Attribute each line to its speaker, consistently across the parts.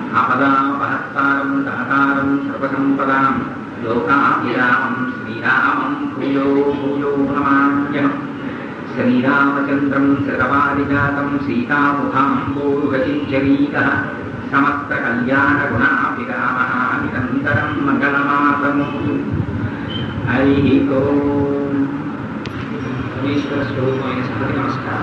Speaker 1: ఆపదాపహత్తారం దాతారం సర్వసంపదాం లోకాభిరామం శ్రీరామం భూయో భూయో నమామ్యహం శ్రీరామచంద్రం శరవారిజాతం సీతాముఖాంబోరుహచిజ్జరీకः సమస్తకళ్యాణగుణాభిరామः నిరంతరం మంగళమాతమోతు హరి ఓం ఈశ్వర స్వరూపమైన సభకి నమస్కారం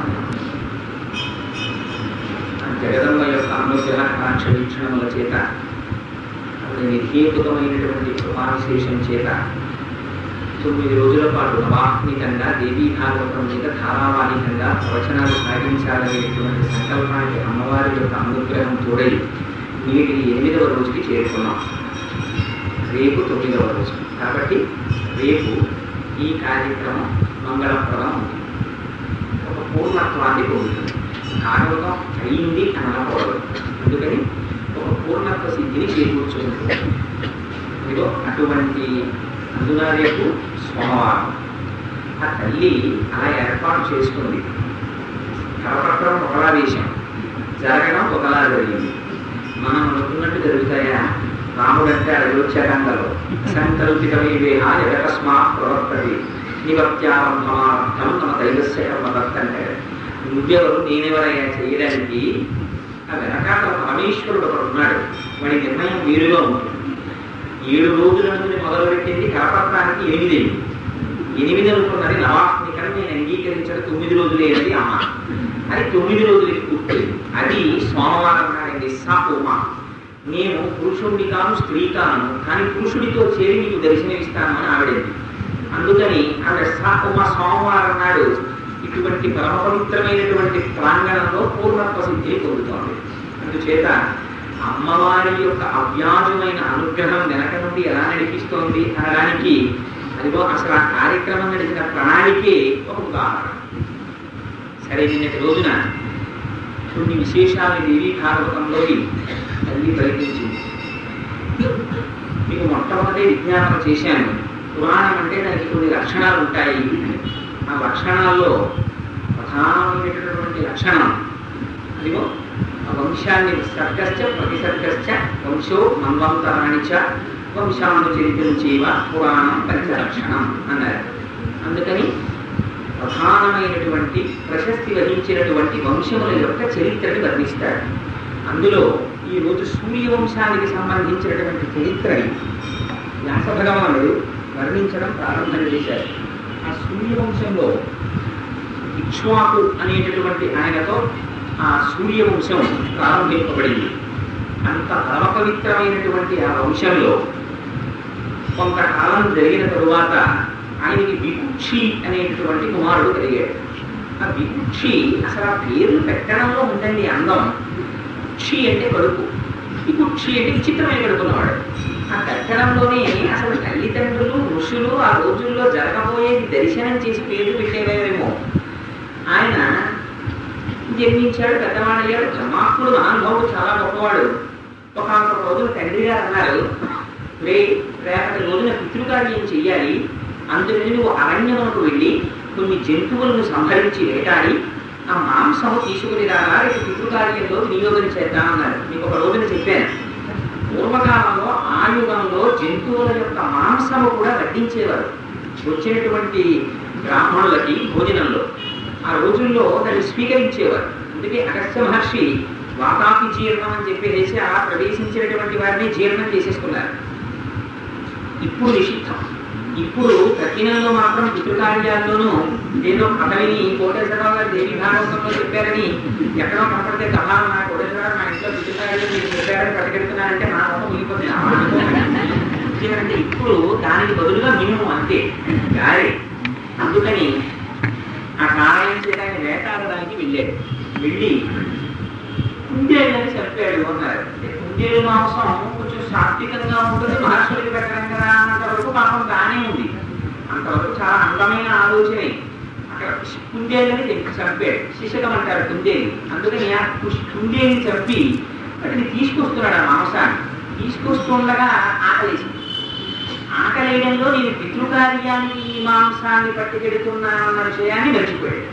Speaker 1: జగదంబ యొక్క అనుగ్రహ కాంక్ష వీక్షణముల చేత అతని నిర్హేతుకమైనటువంటి కృపావిశేషం చేత తొమ్మిది రోజుల పాటు నవాత్మికంగా దేవీ భాగవతం మీద ధారావాహికంగా ప్రవచనాలు సాగించాలనేటువంటి సంకల్పానికి అమ్మవారి యొక్క అనుగ్రహం తోడై నేటికి ఎనిమిదవ రోజుకి చేరుకున్నాం రేపు తొమ్మిదవ రోజు కాబట్టి రేపు ఈ కార్యక్రమం మంగళప్రదం ఉంది ఒక పూర్ణత్వాన్ని పొందుతుంది భాగవతం అయింది అని అనకూడదు అందుకని ఒక పూర్ణత్వ సిద్ధిని చేకూర్చుకుంటుంది ఇదిగో అటువంటి అందున రేపు సోమవారం ఆ తల్లి అలా ఏర్పాటు చేసుకుంది కరపత్రం ఒకలా వేశాం జరగడం ఒకలా జరిగింది మనం అనుకున్నట్టు జరుగుతాయా రాముడు అంటే అడగొచ్చారంగలో సంకల్పితమై వేహ జగతస్మాత్ ప్రవర్తది నివత్యారంభమార్థం తమ దైవస్య కర్మదత్త అంటాడు నువ్వెవరు నేనెవరయ్యా చేయడానికి ఆ వెనకాల పరమేశ్వరుడు ఒకడు ఉన్నాడు వాడి నిర్ణయం వీరుగా ఉంటుంది ఏడు రోజుల నుండి మొదలుపెట్టింది కరపత్రానికి ఎనిమిది ఎనిమిది అనుకున్నది నవాత్మికని నేను అంగీకరించిన తొమ్మిది రోజులే అది అమ్మ అది తొమ్మిది రోజులకి పూర్తి అది సోమవారం నాడండి సాపోమా నేను పురుషుడిని కాను స్త్రీ కాను కానీ పురుషుడితో చేరి నీకు దర్శనమిస్తాను అని ఆవిడేది అందుకని ఆవిడ సాపోమా సోమవారం నాడు ఇటువంటి పరమ పవిత్రమైనటువంటి ప్రాంగణంలో పూర్ణత్వ సిద్ధిని పొందుతోంది అందుచేత అమ్మవారి యొక్క అవ్యాజమైన అనుగ్రహం వెనక నుండి ఎలా నడిపిస్తోంది అనడానికి అదిగో అసలు ఆ కార్యక్రమం నడిచిన ప్రణాళికే ఒక ఉదాహరణ సరే నిన్నటి రోజున కొన్ని విశేషాలు దేవీ భాగవతంలోని తల్లి ప్రయత్నించింది మీకు మొట్టమొదటి విజ్ఞాపన చేశాను పురాణం అంటే దానికి కొన్ని లక్షణాలు ఉంటాయి ఆ లక్షణాల్లో ప్రధానమైనటువంటి లక్షణం అదిగో ఆ వంశాన్ని సర్గశ్చ ప్రతిసర్గశ్చ వంశో మన్వంతరాణి చ వంశానుచరితం చేవ పురాణం పంచలక్షణం అన్నారు అందుకని ప్రధానమైనటువంటి ప్రశస్తి వహించినటువంటి వంశముల యొక్క చరిత్రని వర్ణిస్తాడు అందులో ఈ రోజు సూర్యవంశానికి సంబంధించినటువంటి చరిత్రని వ్యాస భగవానుడు వర్ణించడం ప్రారంభం చేశారు ఆ సూర్యవంశంలో ఇక్ష్వాకు అనేటటువంటి ఆయనతో ఆ సూర్యవంశం ప్రారంభింపబడింది అంత పరమ పవిత్రమైనటువంటి ఆ వంశంలో కొంతకాలం జరిగిన తరువాత ఆయనకి వికుక్షి అనేటటువంటి కుమారుడు కలిగాడు ఆ వికుక్షి అసలు ఆ పేరు పెట్టడంలో ఉందండి అందం కుక్షి అంటే కడుపు వికుక్షి అంటే విచిత్రమైన కడుపున్నవాడు ఆ పెట్టడంలోనే అసలు తల్లిదండ్రులు ఋషులు ఆ రోజుల్లో జరగబోయేది దర్శనం చేసి పేరు పెట్టేవేమో ఆయన జన్మించాడు పెద్దవాడయ్యాడు ధర్మాత్ముడు మహానుభావుడు చాలా గొప్పవాడు ఒక రోజున తండ్రి గారు అన్నారు రే రేపటి రోజున పితృకార్యం చెయ్యాలి అందుకని నువ్వు అరణ్యమునకు వెళ్ళి కొన్ని జంతువులను సంహరించి వేటాడి ఆ మాంసము తీసుకుని రాగా రేపు పితృకార్యంలో వినియోగం చేద్దాం అన్నారు మీకు ఒక రోజున చెప్పాను పూర్వకాలంలో ఆ యుగంలో జంతువుల యొక్క మాంసము కూడా వడ్డించేవారు వచ్చినటువంటి బ్రాహ్మణులకి భోజనంలో ఆ రోజుల్లో దాన్ని స్వీకరించేవారు అందుకే అగస్త్య మహర్షి వాతాపి జీర్ణం అని చెప్పేసి అలా ప్రవేశించినటువంటి వారిని జీర్ణం చేసేసుకున్నారు ఇప్పుడు నిషిద్ధం ఇప్పుడు దక్షిణంలో మాత్రం పితృకార్యాల్లోనూ ఏదో కథ విని కోటేశ్వరరావు గారు దేవి భాగవతంలో చెప్పారని ఎక్కడో కనపడితే కథ నా కోటేశ్వరరావు మా ఇంట్లో పితృకార్యం మీరు చెప్పారని ప్రకటిస్తున్నారంటే మా మొత్తం ముగిపోతుంది ఎందుకంటే ఇప్పుడు దానికి బదులుగా మినిమం అంతే గారి అందుకని ఆ కారాయం చేయడానికి వేటాడడానికి వెళ్ళాడు వెళ్ళి కుందేళ్ళని చంపాడు అన్నారు అంటే కుందేలు మాంసం కొంచెం సాత్వికంగా ఉంటుంది మహర్షులకి పెట్టడం కదా అన్నంత వరకు పాపం బాగానే ఉంది అంతవరకు చాలా అందమైన ఆలోచనే అక్కడ కుందేళ్ళని చంపాడు శిశకం అంటారు కుందేలు అందుకని ఆ కు- కుందేలుని చంపి వాటిని తీసుకొస్తున్నాడు ఆ మాంసాన్ని తీసుకొస్తుండగా ఆకలేసింది ఆకలేయడంలో నేను పితృకార్యానికి ఈ మాంసాన్ని పట్టుకెడుతున్నాను అన్న విషయాన్ని మర్చిపోయాడు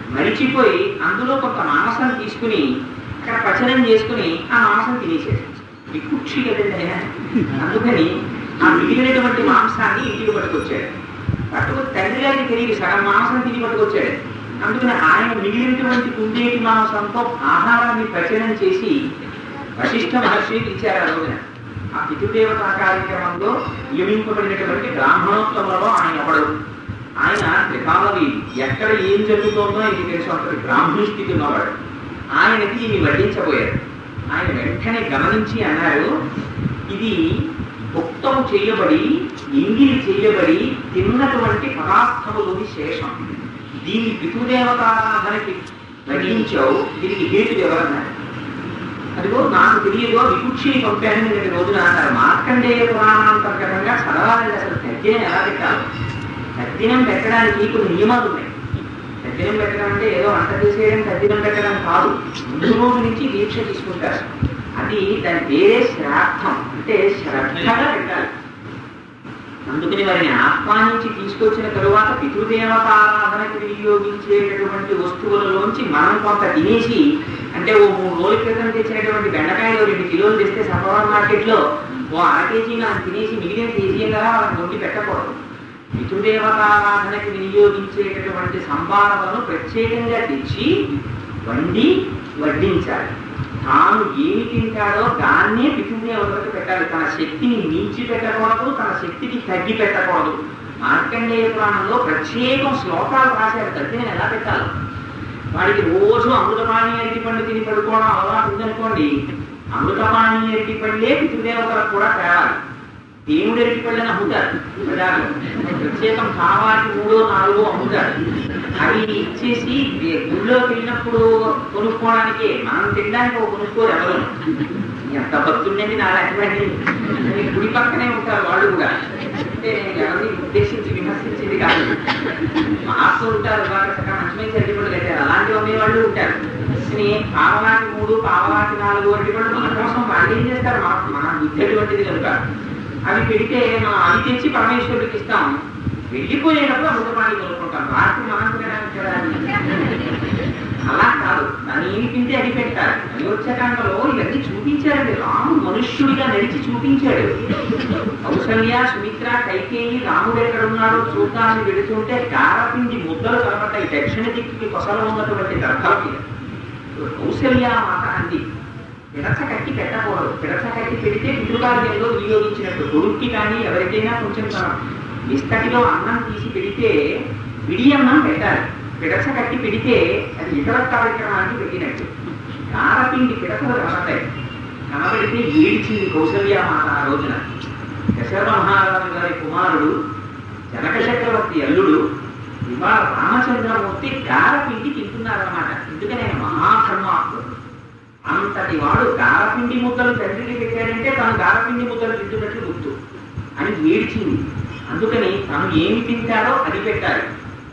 Speaker 1: మరిచిపోయి అందులో కొంత మాంసం తీసుకుని అక్కడ పచనం చేసుకుని ఆ మాంసం తినేసేది వికుక్షి కదండి ఆయన అందుకని ఆ మిగిలినటువంటి మాంసాన్ని ఇంటికి పట్టుకొచ్చాడు పట్టుకొచ్చి తండ్రి గారికి తెలియదు సగం మాంసం తిని పట్టుకొచ్చాడు అందుకని ఆయన మిగిలినటువంటి కుందేటి మాంసంతో ఆహారాన్ని పచనం చేసి వశిష్ఠ మహర్షికి ఇచ్చారు ఆ రోజున ఆ పితృదేవత కార్యక్రమంలో నియమింపబడినటువంటి బ్రాహ్మణోత్తమంలో ఆయన ఒకడు ఆయన త్రికాలవి ఎక్కడ ఏం జరుగుతోందో ఇది తెలుసు అంటారు బ్రాహ్మణి స్థితి ఉన్నవాడు ఆయనకి ఇవి వడ్డించబోయారు ఆయన వెంటనే గమనించి అన్నారు ఇది భుక్తము చేయబడి ఇంగిలి చేయబడి తిన్నటువంటి పదార్థములోని శేషం దీన్ని పితృదేవతారాధనకి వడ్డించావు దీనికి హేతు ఎవరన్నారు అదిగో నాకు తెలియదో వికుక్షి పంపాను నిన్నటి రోజున అన్నారు మార్కండేయ పురాణాంతర్గతంగా చదవాలండి అసలు తద్దినం ఎలా పెట్టాలి తద్దినం పెట్టడానికి కొన్ని నియమాలు ఉన్నాయి తద్దినం పెట్టడం అంటే ఏదో వంట చేసేయడం తద్దినం పెట్టడం కాదు ముందు రోజు నుంచి దీక్ష తీసుకుంటారు అది దాని పేరే శ్రాద్ధం అంటే శ్రద్ధగా పెట్టాలి అందుకని వారిని ఆహ్వానించి తీసుకొచ్చిన తరువాత పితృదేవతారాధనకు వినియోగించేటటువంటి వస్తువులలోంచి మనం కొంత తినేసి అంటే ఓ మూడు రోజుల క్రితం తెచ్చినటువంటి బెండకాయలు రెండు కిలోలు తెస్తే సఫర్ మార్కెట్లో ఓ అర కేజీ మనం తినేసి మిగిలిన కేజీగా వాళ్ళని వండి పెట్టకూడదు పితృదేవతారాధనకి వినియోగించేటటువంటి సంభారాలను ప్రత్యేకంగా తెచ్చి వండి వడ్డించాలి తాను ఏమి తింటాడో దాన్నే పితృదేవతలకు పెట్టాలి తన శక్తిని మించి పెట్టకూడదు తన శక్తిని తగ్గి పెట్టకూడదు మార్కండేయ పురాణంలో ప్రత్యేకం శ్లోకాలు రాశారు తగ్గిన ఎలా పెట్టాలి వాడికి రోజు అమృతపాణి అరటి పండు తిని పడుకోవడం అలవాటు ఉందనుకోండి అమృతపాణి అరటి పండే పితృదేవతలకు కూడా తేవాలి దేవుడి అరటి పళ్ళని అమ్ముతారు బజార్లో ప్రత్యేకం కావాలి మూడో నాలుగో అమ్ముతారు అవి ఇచ్చేసి గుళ్ళోకి వెళ్ళినప్పుడు కొనుక్కోవడానికి మనం తినడానికి ఒక కొనుక్కోరు ఎవరు ఎంత భక్తులండి నా లాంటి గుడి పక్కనే ఉంటారు వాళ్ళు కూడా అంటే నేను ఎవరిని ఉద్దేశించి విమర్శించింది కాదు మాస్తూ ఉంటారు బాగా చక్కగా మంచి మంచి అరటిపళ్ళు కట్టారు అలాంటి అమ్మేవాళ్ళు ఉంటారు కానీ పావలాకి మూడు పావలాకి నాలుగు అరటిపళ్ళు మన కోసం వాళ్ళు ఏం చేస్తారు మన మన బుద్ధి అటువంటిది కనుక అవి పెడితే మనం అవి తెచ్చి పరమేశ్వరుడికి ఇస్తాం వెళ్ళిపోయేటప్పుడు అమృతపాణి కొనుక్కుంటాం రాత్రి మనం తినడానికి కదా అది. అలా కాదు దాన్ని ఏమి తింటే అది పెట్టాలి అయోధ్యకాండలో ఇవన్నీ చూపించారండి రాముడు మనుష్యుడిగా నడిచి చూపించాడు కౌసల్య సుమిత్ర కైకేయి రాముడు ఎక్కడ ఉన్నాడో చూద్దామని వెళుతుంటే గారపిండి ముద్దలు కనబడ్డాయి దక్షిణ దిక్కుకి కొసలు ఉన్నటువంటి గర్భలకి కౌసల్య మాట అంది పిడచ కట్టి పెట్టకూడదు పిడచ కట్టి పెడితే పితృకార్యంలో వినియోగించినట్టు కొడుక్కి కానీ ఎవరికైనా కొంచెం తన విస్తటిలో అన్నం తీసి పెడితే విడి అన్నం పెట్టాలి పిడచ కట్టి పెడితే అది ఇతర కార్యక్రమానికి పెట్టినట్టు కారపిండి పిడకలు కనబడ్డాయి కనబడితే ఏడ్చింది కౌసల్య మాట ఆ రోజున దశరథ మహారాజు గారి కుమారుడు జనక చక్రవర్తి అల్లుడు ఇవాళ రామచంద్రమూర్తి గారపిండి తింటున్నారన్నమాట ఎందుకని ఆయన మహాధర్మాత్ముడు అంతటి వాడు గారపిండి ముద్దలు తండ్రికి పెట్టాడంటే తను గారపిండి ముద్దలు తింటున్నట్లు గుర్తు అని ఏడ్చింది అందుకని తను ఏమి తింటాడో అది పెట్టాలి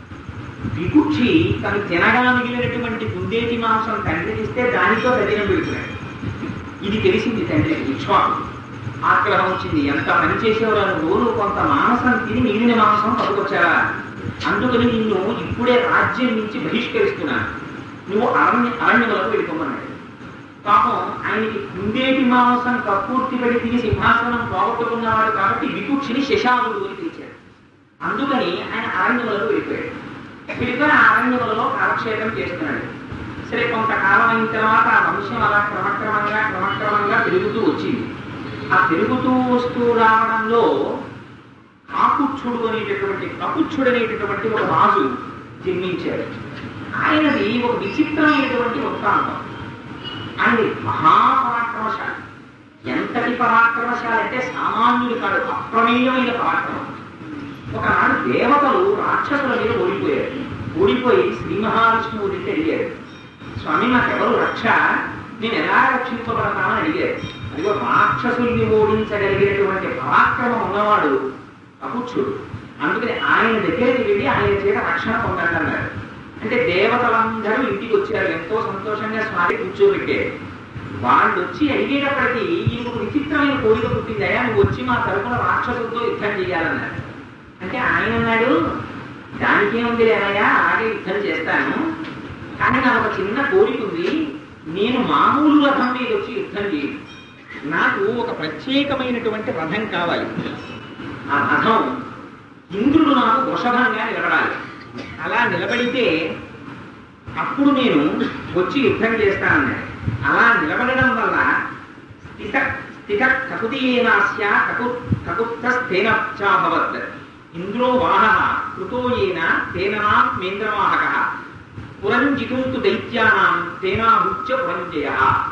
Speaker 1: వికుక్షి తను తినగా మిగిలినటువంటి కుందేటి మాంసం తండ్రికి ఇస్తే దానితో తదినం పెడుతున్నాడు ఇది తెలిసింది తండ్రికి విశ్వాసం ఆగ్రహం వచ్చింది ఎంత పని చేసేవారు నువ్వు నువ్వు కొంత మాంసం తిని మిగిలిన మాంసం పట్టుకొచ్చావా అందుకని నిన్ను ఇప్పుడే రాజ్యం నుంచి బహిష్కరిస్తున్నాను నువ్వు అరణ్య అరణ్యములకు వెళ్ళిపోమన్నాడు పాపం ఆయనకి కుందేటి మాంసం కప్పూర్తి పడి తిని సింహాసనం పోగొట్టుకున్నవాడు కాబట్టి వికుక్షిని శశాంకుడు అని పిలిచాడు అందుకని ఆయన అరణ్యములకు వెళ్ళిపోయాడు వెళ్ళిపోయి ఆ అరణ్యములలో కాలక్షేపం చేస్తున్నాడు సరే కొంతకాలం అయిన తర్వాత ఆ వంశం అలా క్రమక్రమంగా క్రమక్రమంగా పెరుగుతూ వచ్చింది ఆ పెరుగుతూ వస్తూ రావడంలో కాకుచ్చుడు అనేటటువంటి కపుచ్చుడు అనేటటువంటి ఒక రాజు జన్మించాడు ఆయనది ఒక విచిత్రమైనటువంటి వృత్తాంతం ఆయన మహాపరాక్రమశాలి ఎంతటి పరాక్రమశాలి అంటే సామాన్యుడు కాదు అప్రమేయమైన పరాక్రమం ఒకనాడు దేవతలు రాక్షసుల మీద ఓడిపోయారు ఓడిపోయి శ్రీ మహావిష్ణువు దగ్గర అడిగారు స్వామి నాకెవరు రక్ష నేను ఎలా రక్షింపబడతానని అడిగారు అదిగో రాక్షసుల్ని ఓడించగలిగినటువంటి పరాక్రమం ఉన్నవాడు అపుచ్చుడు అందుకని ఆయన దగ్గరికి వెళ్ళి ఆయన చేత రక్షణ పొందండి అన్నారు అంటే దేవతలందరూ ఇంటికి వచ్చారు ఎంతో సంతోషంగా స్వామి కూర్చోబెట్టారు వాళ్ళు వచ్చి అడిగేటప్పటికీ ఈయనకు ఒక విచిత్రమైన కోరిక పుట్టిందయ్యా నువ్వు వచ్చి మా తరపున రాక్షసులతో యుద్ధం చేయాలన్నారు అంటే ఆయన అన్నాడు దానికేముంది లేదయ్యా అలాగే యుద్ధం చేస్తాను కానీ నాకు ఒక చిన్న కోరిక ఉంది నేను మామూలు రథం మీద వచ్చి యుద్ధం చేయను నాకు ఒక ప్రత్యేకమైనటువంటి రథం కావాలి ఆ రథం ఇంద్రుడు నాకు వృషభంగా నిలబడాలి అలా నిలబడితే అప్పుడు నేను వచ్చి యుద్ధం చేస్తానన్నాడు అలా నిలబడడం వల్ల స్థిత స్థిత కకుతీయేనాస్య కకు కకుత్స్థేన చాభవత్ ఇంద్రో వాహ కృతో ఏన తేన మేంద్రవాహక పురంజితుం తు దైత్యానాం తేనాభుత్య పురంజయ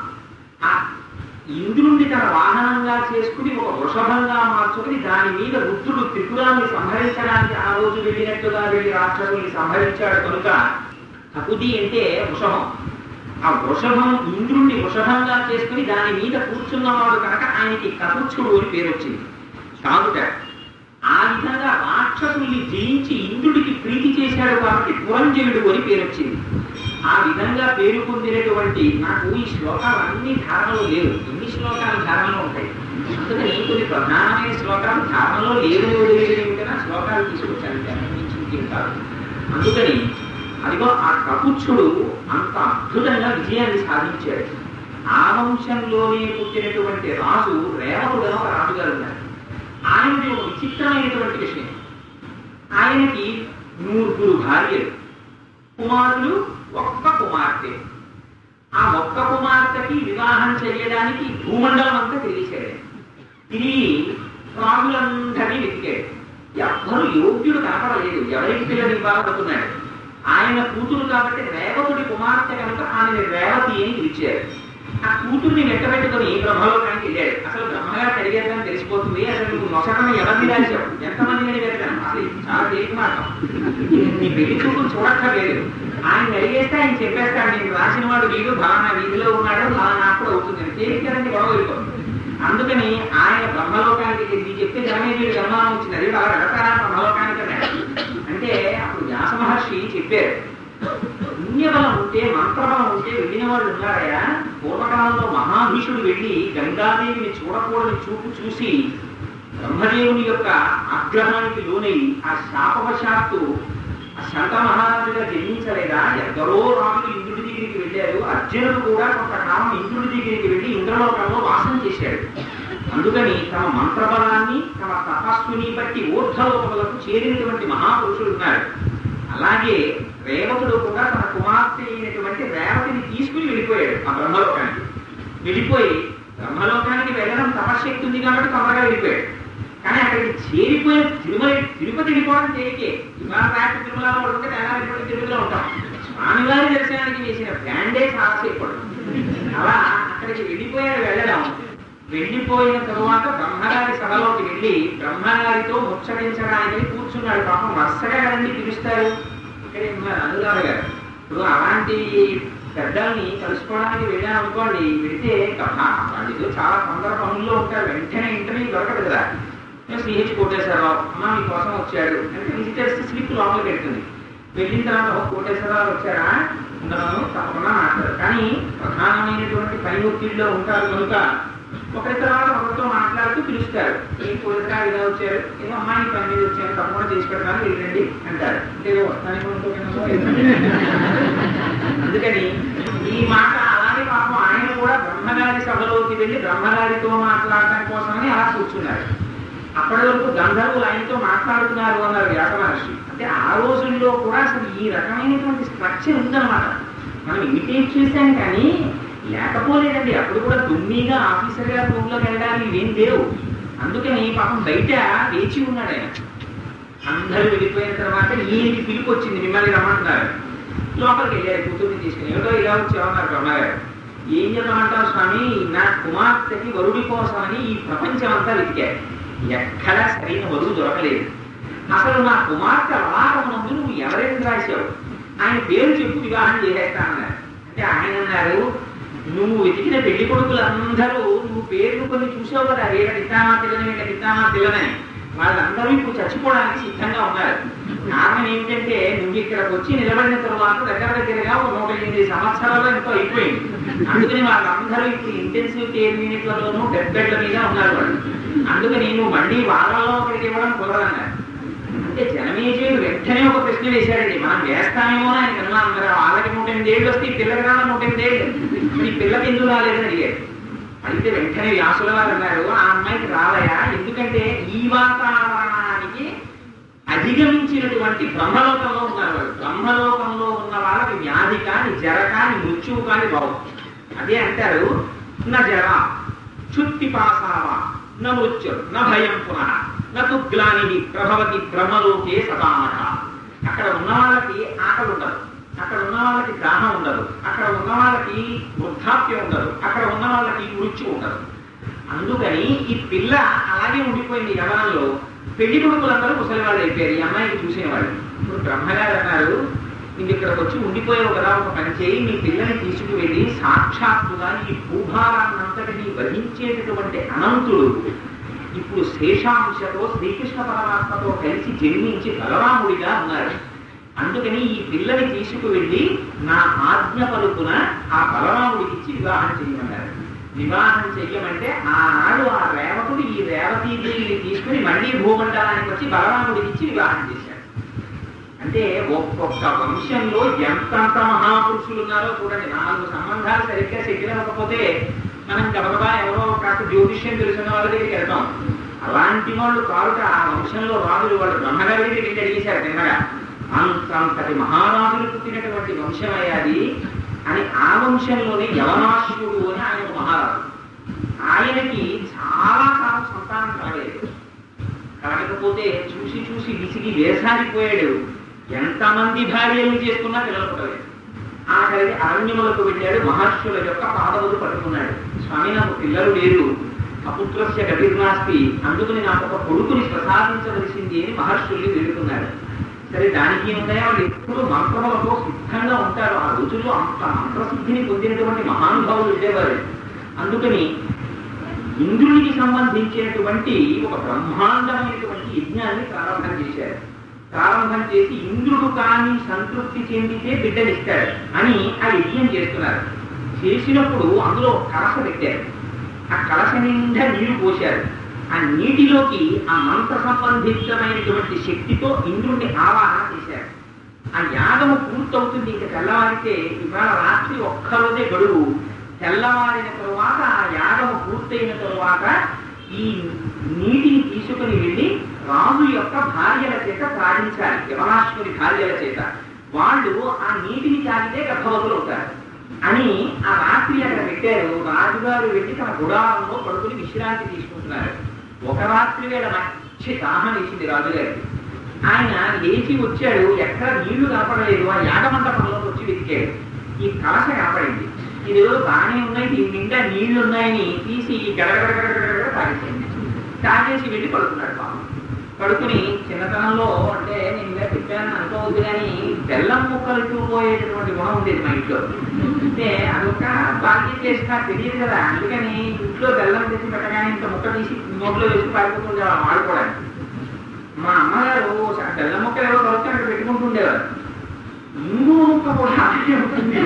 Speaker 1: ఆ ఇంద్రుణ్ణి తన వాహనంగా చేసుకుని ఒక వృషభంగా మార్చుకుని దాని మీద రుద్రుడు త్రిపురాన్ని సంహరించడానికి ఆ రోజు వెళ్ళినట్టుగా వెళ్ళి రాక్షసుల్ని సంహరించాడు కనుక కకుది అంటే వృషభం ఆ వృషభం ఇంద్రుణ్ణి వృషభంగా చేసుకుని దాని మీద కూర్చున్నవాడు కనుక ఆయనకి కకుచ్చుడు అని పేరు వచ్చింది కాదుట ఆ విధంగా రాక్షసుల్ని జయించి ఇంద్రుడికి ప్రీతి చేశాడు కాబట్టి పురంజయుడు అని పేరు వచ్చింది ఆ విధంగా పేరు పొందినటువంటి నాకు ఈ శ్లోకాలు అన్ని ధారణలో లేవు ఎన్ని శ్లోకాలు ధారణలో ఉంటాయి అందుకని కొన్ని ప్రధానమైన శ్లోకాలు ధారణలో లేవు లేవు కదా శ్లోకాలు తీసుకొచ్చాను అంతకుమించి ఇంకేం కాదు అందుకని అదిగో ఆ కపుచ్చుడు అంత అద్భుతంగా విజయాన్ని సాధించాడు ఆ వంశంలోనే పుట్టినటువంటి రాజు రేవతుడు అని ఒక రాజుగారు ఉన్నారు ఆయనది ఒక విచిత్రమైనటువంటి విషయం ఆయనకి నూరుగురు భార్యలు కుమారులు ఒక్క కుమార్తె ఆ ఒక్క కుమార్తెకి వివాహం చేయడానికి భూమండలం అంతా తిరిగేశాడు తిరిగి రాజులందరినీ వెతికాడు ఎవ్వరు యోగ్యుడు కనపడలేదు ఎవరికి పిల్లలు ఇవ్వాలనుకున్నాడు ఆయన కూతురు కాబట్టి రేవతుడి కుమార్తె కనుక ఆయన రేవతి అని పిలిచారు ఆ కూతుర్ని వెంటబెట్టుకుని బ్రహ్మలోకానికి వెళ్ళాడు అసలు బ్రహ్మగారికి అడిగేద్దాం తెలిసిపోతుంది అసలు నువ్వు నొసటం ఎవరిని రాశావు ఎంతమందిని అడిగేద్దాం అసలు ఇది చాలా తేలిక మాట నీ పెళ్లి చూపులు చూడక్కర్లేదు ఆయన అడిగేస్తే ఆయన చెప్పేస్తాడు నేను రాసిన వాడు వీడు ఫలానా వీధిలో ఉన్నాడు ఫలానా అప్పుడు అవుతుంది తేలికదండి గొడవ వెళ్ళిపోతుంది అందుకని ఆయన బ్రహ్మలోకానికి వెళ్ళి చెప్తే జనమేజీడు జన్మనం వచ్చింది అది అలా వెళతారా బ్రహ్మలోకానికి అన్నాడు అంటే అప్పుడు వ్యాస మహర్షి చెప్పారు పుణ్యబలం ఉంటే మంత్రబలం ఉంటే వెళ్ళిన వాళ్ళు ఉన్నారయా పూర్వకాలంలో మహాభీషుడు వెళ్ళి గంగాదేవిని చూడకూడని చూపు చూసి బ్రహ్మదేవుని యొక్క ఆగ్రహానికి లోనై ఆ శాపవశాత్తు ఆ శంత మహారాజుగా జన్మించలేదా ఎందరో రాజులు ఇంద్రుడి దగ్గరికి వెళ్ళారు అర్జునుడు కూడా కొంతకాలం ఇంద్రుడి దగ్గరికి వెళ్ళి ఇంద్రలోకంలో వాసం చేశాడు అందుకని తమ మంత్రబలాన్ని తమ తపస్సుని బట్టి ఊర్ధలోకములకు చేరినటువంటి మహాపురుషులు ఉన్నారు అలాగే రేవతుడు కూడా తన కుమార్తె అయినటువంటి రేవతిని తీసుకుని వెళ్ళిపోయాడు ఆ బ్రహ్మలోకానికి వెళ్ళిపోయి బ్రహ్మలోకానికి వెళ్ళడం తపశక్తి ఉంది కాబట్టి తొందరగా వెళ్ళిపోయాడు కానీ అక్కడికి చేరిపోయిన తిరుమల తిరుపతి వెళ్ళిపోవడం తేలికే ఇవాళ రాత్రి తిరుమలలో ఉంటే తెల్లారి తిరుపతి తిరుపతిలో ఉంటాం స్వామివారి దర్శనానికి వేసిన బ్యాండే చాలాసేపు పడుతుంది అలా అక్కడికి వెళ్ళిపోయాడు వెళ్ళడం వెళ్ళిపోయిన తరువాత బ్రహ్మగారి సభలోకి వెళ్ళి బ్రహ్మగారితో ముచ్చటించడానికి కూర్చున్నాడు పాపం వరుసగా కదండి పిలుస్తారు ఇక్కడే ఉన్నారు అనురాధ గారు ఇప్పుడు అలాంటి పెద్దల్ని కలుసుకోవడానికి వెళ్ళాను అనుకోండి వెళితే కథా వాళ్ళు ఏదో చాలా తొందర పనుల్లో ఉంటారు వెంటనే ఇంటర్వ్యూ దొరకదు కదా నేను సిహెచ్ కోటేశ్వరరావు అమ్మ మీకోసం వచ్చాడు అంటే విజిటర్స్ స్లిప్ లోపలికి వెళ్తుంది వెళ్ళిన తర్వాత "ఓ, కోటేశ్వరరావు వచ్చారా ఉండను తప్పకుండా మాట్లాడారు కానీ ప్రధానమైనటువంటి పని ఒత్తిడిలో ఉంటారు కనుక ఒకరి తర్వాత ఒకరితో మాట్లాడుతూ పిలుస్తారు ఏం కోరికరా ఇలా వచ్చారు ఏదో అమ్మాయి పని మీద వచ్చాను తప్పకుండా చేసి పెడతాను వెళ్ళండి అంటారు అంటే ఏదో వస్తానికి అనుకోకుండా అందుకని ఈ మాట అలాగే పాపం ఆయన కూడా బ్రహ్మగారి సభలోకి వెళ్ళి బ్రహ్మగారితో మాట్లాడటం కోసమని అలా కూర్చున్నారు అప్పటి వరకు గంధర్వులు ఆయనతో మాట్లాడుతున్నారు అన్నారు వ్యాస మహర్షి అంటే ఆ రోజుల్లో కూడా అసలు ఈ రకమైనటువంటి స్ట్రక్చర్ ఉందన్నమాట మనం ఇమిటేట్ చేశాం కానీ లేకపోలేదండి అప్పుడు కూడా దుమ్మిగా ఆఫీసర్ గారి రూమ్లోకి వెళ్ళడానికి ఇవేం లేవు అందుకని పాపం బయట వేచి ఉన్నాడు ఆయన అందరూ వెళ్ళిపోయిన తర్వాత ఈయనకి పిలుపు వచ్చింది మిమ్మల్ని రమ్మంటున్నారు లోపలికి వెళ్ళారు కూతుర్ని తీసుకుని ఏమిటో ఇలా వచ్చామన్నారు బ్రహ్మగారు ఏం చెప్పమంటారు స్వామి నా కుమార్తెకి వరుడి కోసమని ఈ ప్రపంచం అంతా వెతికారు ఎక్కడా సరైన వరువు దొరకలేదు అసలు నా కుమార్తె అలాగమునందు నువ్వు ఎవరైనా రాశావు ఆయన పేరు చెప్పు వివాహం చేసేస్తానన్నారు అంటే ఆయన అన్నారు నువ్వు వెతికిన పెళ్లి కొడుకులందరూ నువ్వు పేర్లు కొన్ని చూసావు కదా వీళ్ళకి ఇద్దామా పిల్లని వీళ్ళకి ఇద్దామా పిల్లని వాళ్ళందరూ ఇప్పుడు చచ్చిపోవడానికి సిద్ధంగా ఉన్నారు కారణం ఏమిటంటే నువ్వు ఇక్కడికి వచ్చి నిలబడిన తరువాత దగ్గర దగ్గరగా ఒక నూట ఎనిమిది సంవత్సరాలు ఎంతో అయిపోయింది అందుకని వాళ్ళందరూ ఇప్పుడు ఇంటెన్సివ్ కేర్ యూనిట్లలోనూ బెడ్ బెడ్ల మీద ఉన్నారు వాళ్ళు అందుకని నువ్వు మళ్ళీ వాళ్ళలో ఒకరికి ఇవ్వడం కుదరదన్నారు అంటే జనమేజయుడు వెంటనే ఒక ప్రశ్న వేశాడండి మనం వేస్తామేమో అని ఆయన కన్నా మరి వాళ్ళకి నూట ఎనిమిది ఏళ్ళు వస్తే ఈ పిల్లకి రావాలి నూట ఎనిమిది ఏళ్ళు మరి ఈ పిల్లకి ఎందుకు రాలేదని అడిగాడు అయితే వెంటనే వ్యాసుల వారు అన్నారు ఆ అమ్మాయికి రావయా ఎందుకంటే ఈ వాతావరణానికి అధిగమించినటువంటి బ్రహ్మలోకంలో ఉన్నారు వాళ్ళు బ్రహ్మలోకంలో ఉన్న వాళ్ళకి వ్యాధి కాని జర కాని మృత్యువు కాని బావు అదే అంటారు నా జర చుత్తి పాసావా న మృత్యు న భయం పునః నతు గ్లాని ప్రభవతి బ్రహ్మలోకే సదానక అక్కడ ఉన్న వాళ్ళకి ఆకలి ఉండదు అక్కడ ఉన్న వాళ్ళకి దాహం ఉండదు అక్కడ ఉన్న వాళ్ళకి వృద్ధాప్యం ఉండదు అక్కడ ఉన్న వాళ్ళకి మృత్యు ఉండదు అందుకని ఈ పిల్ల అలాగే ఉండిపోయింది యవనంలో పెళ్లి కొడుకులందరూ ముసలి వాళ్ళు అయిపోయారు ఈ అమ్మాయికి చూసేవాళ్ళు ఇప్పుడు బ్రహ్మగారు అన్నారు నీకు ఇక్కడికి వచ్చి ఉండిపోయావు కదా ఒక పని చేయి మీ పిల్లని తీసుకువెళ్ళి సాక్షాత్తుగా ఈ భూభారాన్నంతటిని వహించేటటువంటి అనంతుడు ఇప్పుడు శేషాంశతో శ్రీకృష్ణ పరమాత్మతో కలిసి జన్మించి బలరాముడిగా ఉన్నారు అందుకని ఈ పిల్లని తీసుకువెళ్ళి నా ఆజ్ఞ పలుకున ఆ బలరాముడికి ఇచ్చి వివాహం చేయమన్నారు వివాహం చెయ్యమంటే ఆనాడు ఆ రేవతుడు ఈ రేవతీదేవిని తీసుకుని మళ్ళీ భూమండలానికి వచ్చి బలరాముడికి ఇచ్చి వివాహం చేశాడు అంటే ఒక్కొక్క వంశంలో ఎంతంత మహాపురుషులు ఉన్నారో చూడండి నాలుగు సంబంధాలు సరిగ్గా సెటిల్ అవ్వకపోతే మనం గబగబా ఎవరో కాస్త జ్యోతిష్యం తెలిసిన వాళ్ళ దగ్గరికి వెళ్తాం అలాంటి వాళ్ళు కారుట ఆ వంశంలో రాజులు వాళ్ళు బ్రహ్మగారి దగ్గరికి వెళ్ళి అడిగేశారు తిన్నగా అంతంతటి మహారాజులు పుట్టినటువంటి వంశం అయ్యాది అని ఆ వంశంలోనే యవనాశ్యుడు అని ఆయన ఒక మహారాజు ఆయనకి చాలా కాలం సంతానం కలగలేదు కలగకపోతే చూసి చూసి విసిగి వేసారిపోయాడు ఎంతమంది భార్యలు చేసుకున్నా పిల్లలు పుట్టలేదు ఆఖరికి అరణ్యములకు వెళ్ళాడు మహర్షుల యొక్క పాదములు పట్టుకున్నాడు స్వామి నాకు పిల్లలు లేరు అపుత్రస్య గతిర్నాస్తి అందుకని నాకు ఒక కొడుకుని ప్రసాదించవలసింది అని మహర్షుల్ని వేడుకున్నాడు సరే దానికి ఏముంటాయో వాళ్ళు ఎప్పుడు మంత్రములతో సిద్ధంగా ఉంటారు ఆ రోజుల్లో అంత మంత్రసిద్ధిని పొందినటువంటి మహానుభావులు ఉండేవారు అందుకని ఇంద్రునికి సంబంధించినటువంటి ఒక బ్రహ్మాండమైనటువంటి యజ్ఞాన్ని ప్రారంభం చేశారు ప్రారంభం చేసి ఇంద్రుడు కానీ సంతృప్తి చెందితే బిడ్డనిస్తాడు అని ఆ యజ్ఞం చేస్తున్నారు చేసినప్పుడు అందులో ఒక కలస పెట్టారు ఆ కలస నిండా నీరు పోశారు ఆ నీటిలోకి ఆ మంత్ర సంబంధితమైనటువంటి శక్తితో ఇంద్రుణ్ణి ఆవాహన చేశారు ఆ యాగము పూర్తవుతుంది ఇంకా తెల్లవారితే ఇవాళ రాత్రి ఒక్కరోజే గడువు తెల్లవారిన తరువాత ఆ యాగము పూర్తయిన తరువాత ఈ నీటిని తీసుకుని వెళ్ళి రాజు యొక్క భార్యల చేత త్రాగించాలి యవనాశ్వరి భార్యల చేత వాళ్ళు ఆ నీటిని తాగితే గర్భవతులు అవుతారు అని ఆ రాత్రి అక్కడ పెట్టారు రాజుగారు వెళ్ళి తన గుడారంలో పడుకుని విశ్రాంతి తీసుకుంటున్నారు ఒక రాత్రి వేళ మంచి దాహం వేసింది రాజుగారికి ఆయన లేచి వచ్చాడు ఎక్కడ నీళ్లు కనపడలేదు ఆ యాగమండపంలోకి వచ్చి వెతికాడు ఈ కలస కనపడింది ఇది ఏదో బాగానే ఉన్నాయి దీని నిండా నీళ్లు ఉన్నాయని తీసి గడగడగడగడ తాగేసింది తాగేసి వెళ్ళి పడుకున్నాడు పాపం పడుకుని చిన్నతనంలో అంటే నేను ఇలా చెప్పాను అనుకోవద్దు కానీ బెల్లం ముక్కలు పోయేటటువంటి గుణం ఉండేది మా ఇంట్లో అంటే అదొక బాధ్యత చేసినా తెలియదు కదా అందుకని ఇంట్లో బెల్లం తెచ్చి పెట్టగానే ఇంత ముక్క తీసి నోట్లో వేసి పారిపోతుండే వాడుకోవడానికి మా అమ్మగారు ఆ బెల్లం ముక్కలు ఎవరో కలిసి అక్కడ పెట్టుకుంటుండేవారు ఇంగు ముక్క కూడా అలాగే ఉంటుంది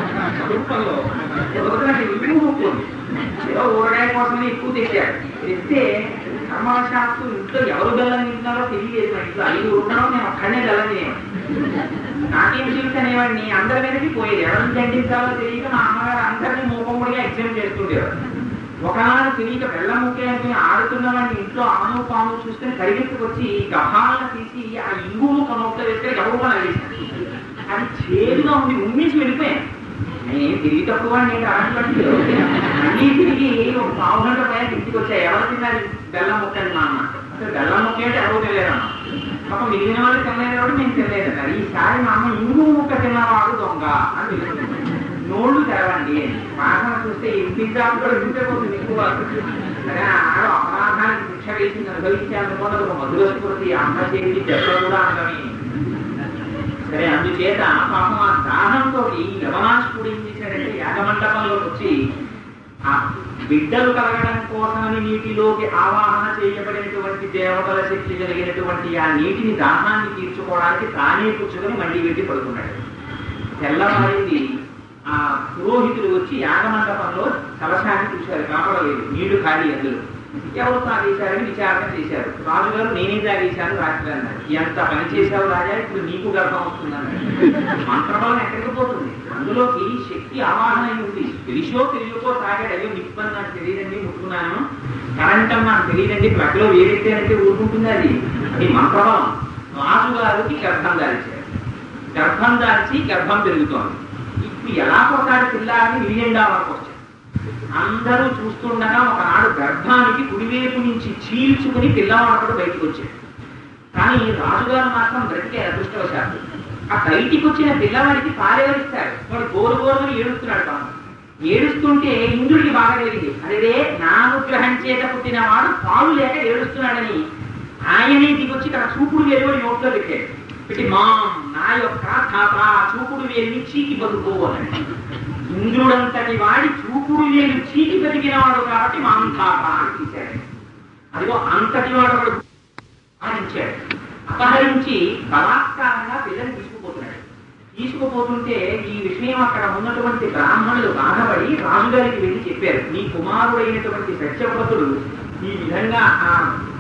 Speaker 1: రూపంలో ఒకటి ఇంగు ముక్క ఉంది ఏదో ఊరగాయ కోసమని ఎక్కువ తెచ్చాడు తెస్తే కర్మవశాత్తు ఇంట్లో ఎవరు బెల్లం తింటున్నారో తెలియలేదు మా ఇంట్లో ఐదు ఉండడం నేను ఒక్కడనే బెల్లం తినేవాడిని నాకేం తెలుసు అనేవాడిని అందరి మీదకి పోయేది ఎవరిని దండించాలో తెలియక మా అమ్మగారు అందరినీ మూపముడిగా ఎగ్జామ్ చేస్తుండేవారు ఒకనాడు తెలియక బెల్లం ముక్కే అనుకుని ఆడుతున్న వాడిని ఇంట్లో ఆను పాము చూస్తే పరిగెత్తుకొచ్చి గభాలను తీసి ఆ ఇంగు ముక్క నోట్లో వేస్తే గబుగా నవ్వేశాను అది చేదుగా ఉంది ఉమ్మేసి వెళ్ళిపోయాను నేను తిరిగి తక్కువ నేను అలాంటి మళ్ళీ తిరిగి ఒక పావు గంట పైన ఇంటికి వచ్చాయి ఎవరు తిన్నారు బెల్లం ముక్క అని మా అమ్మ అసలు బెల్లం ముక్క అంటే ఎవరు తెలియదు పాప మిగిలిన వాళ్ళు తినలేదు మేము తినలేదు అన్నారు ఈసారి మా అమ్మ ఇంగు ముక్క తిన్నవాడు దొంగ అని పిలుస్తుంది. నోళ్ళు తెరవండి వాసన చూస్తే ఇంటి కూడా ఇంటిపోతుంది ఎక్కువ సరే ఆడ అపరాధానికి శిక్ష వేసి అనుభవించాలనుకోండి ఒక మధుర స్మృతి అమ్మ చేసి దెబ్బ కూడా అందమే సరే అందుచేత పాపం ఆ దాహంతో యవనాశుడు ఏం చేశాడంటే యాగమండపంలోకి వచ్చి ఆ బిడ్డలు కలగడం కోసమని నీటిలోకి ఆవాహన చేయబడినటువంటి దేవతల శక్తి కలిగినటువంటి ఆ నీటిని దాహాన్ని తీర్చుకోవడానికి తానే కూర్చుని మళ్ళీ వెళ్ళి పడుకున్నాడు తెల్లవారింది ఆ పురోహితులు వచ్చి యాగమండపంలో కలశాన్ని చూశారు కనపడలేదు నీళ్లు ఖాళీ అందులో ఎవరు తాగేశారని విచారణ చేశారు రాజుగారు నేనే తాగేశాను రాత్రి అన్నారు ఎంత పని చేశావు రాజా ఇప్పుడు నీకు గర్భం వస్తుందన్నారు మంత్రబలం ఎక్కడికి పోతుంది అందులోకి శక్తి ఆవాహన అయి ఉంది తెలిసో తెలియకో తాగాడు అయ్యో నిప్పని నాకు తెలియదండి ముట్టుకున్నాను కరెంట్ అని నాకు తెలియదండి ప్లగ్ లో వేడెట్టానంటే ఊరుకుంటుంది అది అది మంత్రబలం రాజుగారికి గర్భం దాల్చారు గర్భం దాల్చి గర్భం పెరుగుతోంది ఇప్పుడు ఎలా కొట్టాడు పిల్ల అని మిలియన్ డాలర్కి వచ్చాడు అందరూ చూస్తుండగా ఒకనాడు గర్భానికి కుడివైపు నుంచి చీల్చుకుని పిల్లవాడు బయటకు వచ్చాడు కానీ రాజుగారు మాత్రం బ్రతికే అదృష్టవశాత్తు ఆ బయటికి వచ్చిన పిల్లవాడికి పాలెవరిస్తాడు వాడు గోరు గోరుని ఏడుస్తున్నాడు పాపం ఏడుస్తుంటే ఇంద్రుడికి బాగా కలిగింది అదే నా అనుగ్రహం చేత పుట్టినవాడు పాలు లేక ఏడుస్తున్నాడని ఆయనే దిగొచ్చి తన చూపుడు వేలువని నోట్లో పెట్టాడు పెట్టి మా నా యొక్క తాత చూపుడు వేలిని చీకి బతుకో అన్నాడు ఇంద్రుడంతటి వాడి చూపుడు వేలు చీకి బతికినవాడు కాబట్టి మాం తాత అని తీశాడు అదిగో అంతటి వాడు ఒకడు అపహరించాడు అపహరించి బలాత్కారంగా పిల్లల్ని తీసుకుపోతున్నాడు తీసుకుపోతుంటే ఈ విషయం అక్కడ ఉన్నటువంటి బ్రాహ్మణులు బాధపడి రాజుగారికి వెళ్ళి చెప్పారు నీ కుమారుడైనటువంటి సత్యవ్రతుడు ఈ విధంగా ఆ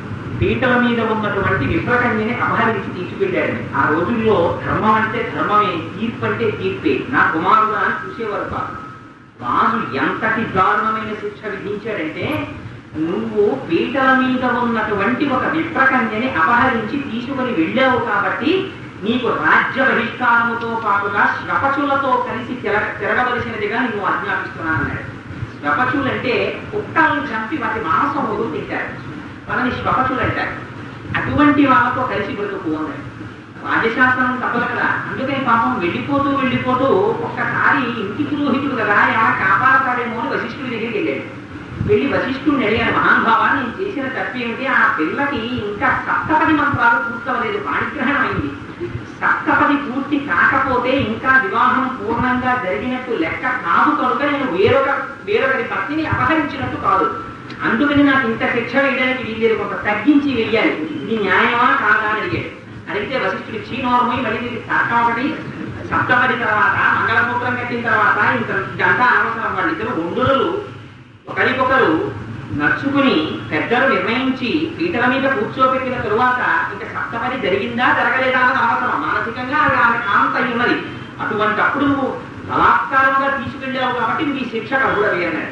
Speaker 1: పీటల మీద ఉన్నటువంటి విప్రకన్యని అపహరించి తీసుకెళ్ళాడని ఆ రోజుల్లో ధర్మం అంటే ధర్మమే తీర్పు అంటే తీర్పే నా కుమారుడు అని చూసేవారు కాదు రాజు ఎంతటి దారుణమైన శిక్ష విధించాడంటే నువ్వు పీటల మీద ఉన్నటువంటి ఒక విప్రకన్యని అపహరించి తీసుకుని వెళ్ళావు కాబట్టి నీకు రాజ్య బహిష్కారముతో పాటుగా శ్వపచులతో కలిసి తిరగ తిరగవలసినదిగా నువ్వు ఆజ్ఞాపిస్తున్నానన్నాడు శ్వపచులు అంటే కుక్కలను చంపి వాటి మాంసం వదులు తింటారు వాళ్ళని శ్వపచులు అంటారు అటువంటి వాళ్ళతో కలిసి బ్రతుకు అన్నాడు రాజశాస్త్రం తప్పదు కదా అందుకని పాపం వెళ్ళిపోతూ వెళ్ళిపోతూ ఒక్కసారి ఇంటి పురోహితుడు కదా ఎలా కాపాడతాడేమో అని వశిష్ఠుడి దగ్గరికి వెళ్ళాడు వెళ్ళి వశిష్ఠుడిని అడిగాను మహానుభావా నేను చేసిన తప్పు ఏమిటి ఆ పిల్లకి ఇంకా సప్తపది మంత్రాలు పూర్తవలేదు పాణిగ్రహణం అయింది సప్తపది పూర్తి కాకపోతే ఇంకా వివాహం పూర్ణంగా జరిగినట్టు లెక్క కాదు కనుక నేను వేరొక వేరొకరి పత్నిని అపహరించినట్టు కాదు అందుకని నాకు ఇంత శిక్ష వేయడానికి వీల్లేదు కొంత తగ్గించి వెయ్యాలి ఇది న్యాయమా కాదా అని అడిగాడు అడిగితే వశిష్ఠుడి చీనోర్మై మళ్ళీ ఇది శాఖ ఒకటి సప్తపది తర్వాత మంగళసూత్రం కట్టిన తర్వాత ఇంత ఇదంతా అనవసరం వాళ్ళిద్దరు ఒండులు ఒకరికొకరు నడుచుకుని పెద్దలు నిర్ణయించి పీటల మీద కూర్చోబెట్టిన తరువాత ఇంకా సప్తపది జరిగిందా జరగలేదా అని అవసరం మానసికంగా అది ఆమె కాంత అయి ఉన్నది అటువంటి అప్పుడు నువ్వు బలాత్కారంగా తీసుకెళ్ళావు కాబట్టి నీ శిక్ష కలుగుడవి అన్నాడు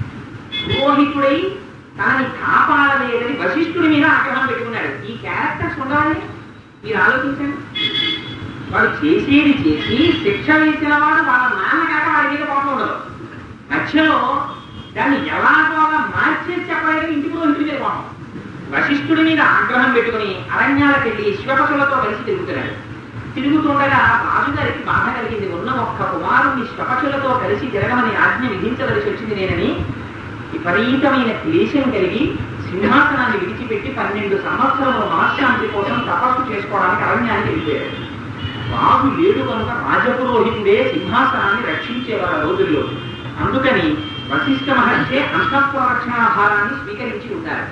Speaker 1: పురోహితుడై తనని కాపాడలేదని వశిష్ఠుడి మీద ఆగ్రహం పెట్టుకున్నాడు ఈ క్యారెక్టర్స్ ఉండాలి మీరు ఆలోచించండి వాడు చేసేది చేసి శిక్ష వేసిన వాడు వాళ్ళ నాన్న కాక వాడి మీద కోపం ఉండదు మధ్యలో దాన్ని ఎలాగోలా మార్చేసి చెప్పడానికి ఇంటి పురోహితుడి మీద కోపం వశిష్ఠుడి మీద ఆగ్రహం పెట్టుకుని అరణ్యాలకు వెళ్ళి శివపశులతో కలిసి తిరుగుతున్నాడు తిరుగుతుండగా రాజుగారికి బాధ కలిగింది ఉన్న ఒక్క కుమారుణ్ణి శపచులతో కలిసి తిరగమని ఆజ్ఞ విధించవలసి వచ్చింది నేనని విపరీతమైన క్లేశం కలిగి సింహాసనాన్ని విడిచిపెట్టి పన్నెండు సంవత్సరముల మనశ్శాంతి కోసం తపస్సు చేసుకోవడానికి అరణ్యానికి వెళ్ళిపోయాడు రాజు లేడు కనుక రాజపురోహితుడే సింహాసనాన్ని రక్షించేవారు ఆ రోజుల్లో అందుకని వశిష్ఠ మహర్షి అంతఃపుర రక్షణాభారాన్ని స్వీకరించి ఉంటారు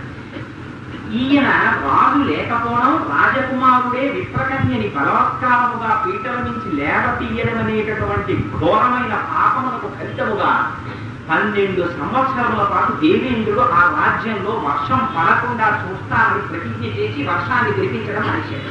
Speaker 1: ఈయన రాజు లేకపోవడం రాజకుమారుడే విప్రకన్యని బలవత్కారముగా పీటల నుంచి లేవ తీయడం అనేటటువంటి ఘోరమైన పాపములకు ఫలితముగా పన్నెండు సంవత్సరముల పాటు దేవేంద్రుడు ఆ రాజ్యంలో వర్షం పడకుండా చూస్తానని ప్రతిజ్ఞ చేసి వర్షాన్ని కురిపించడం మనిషి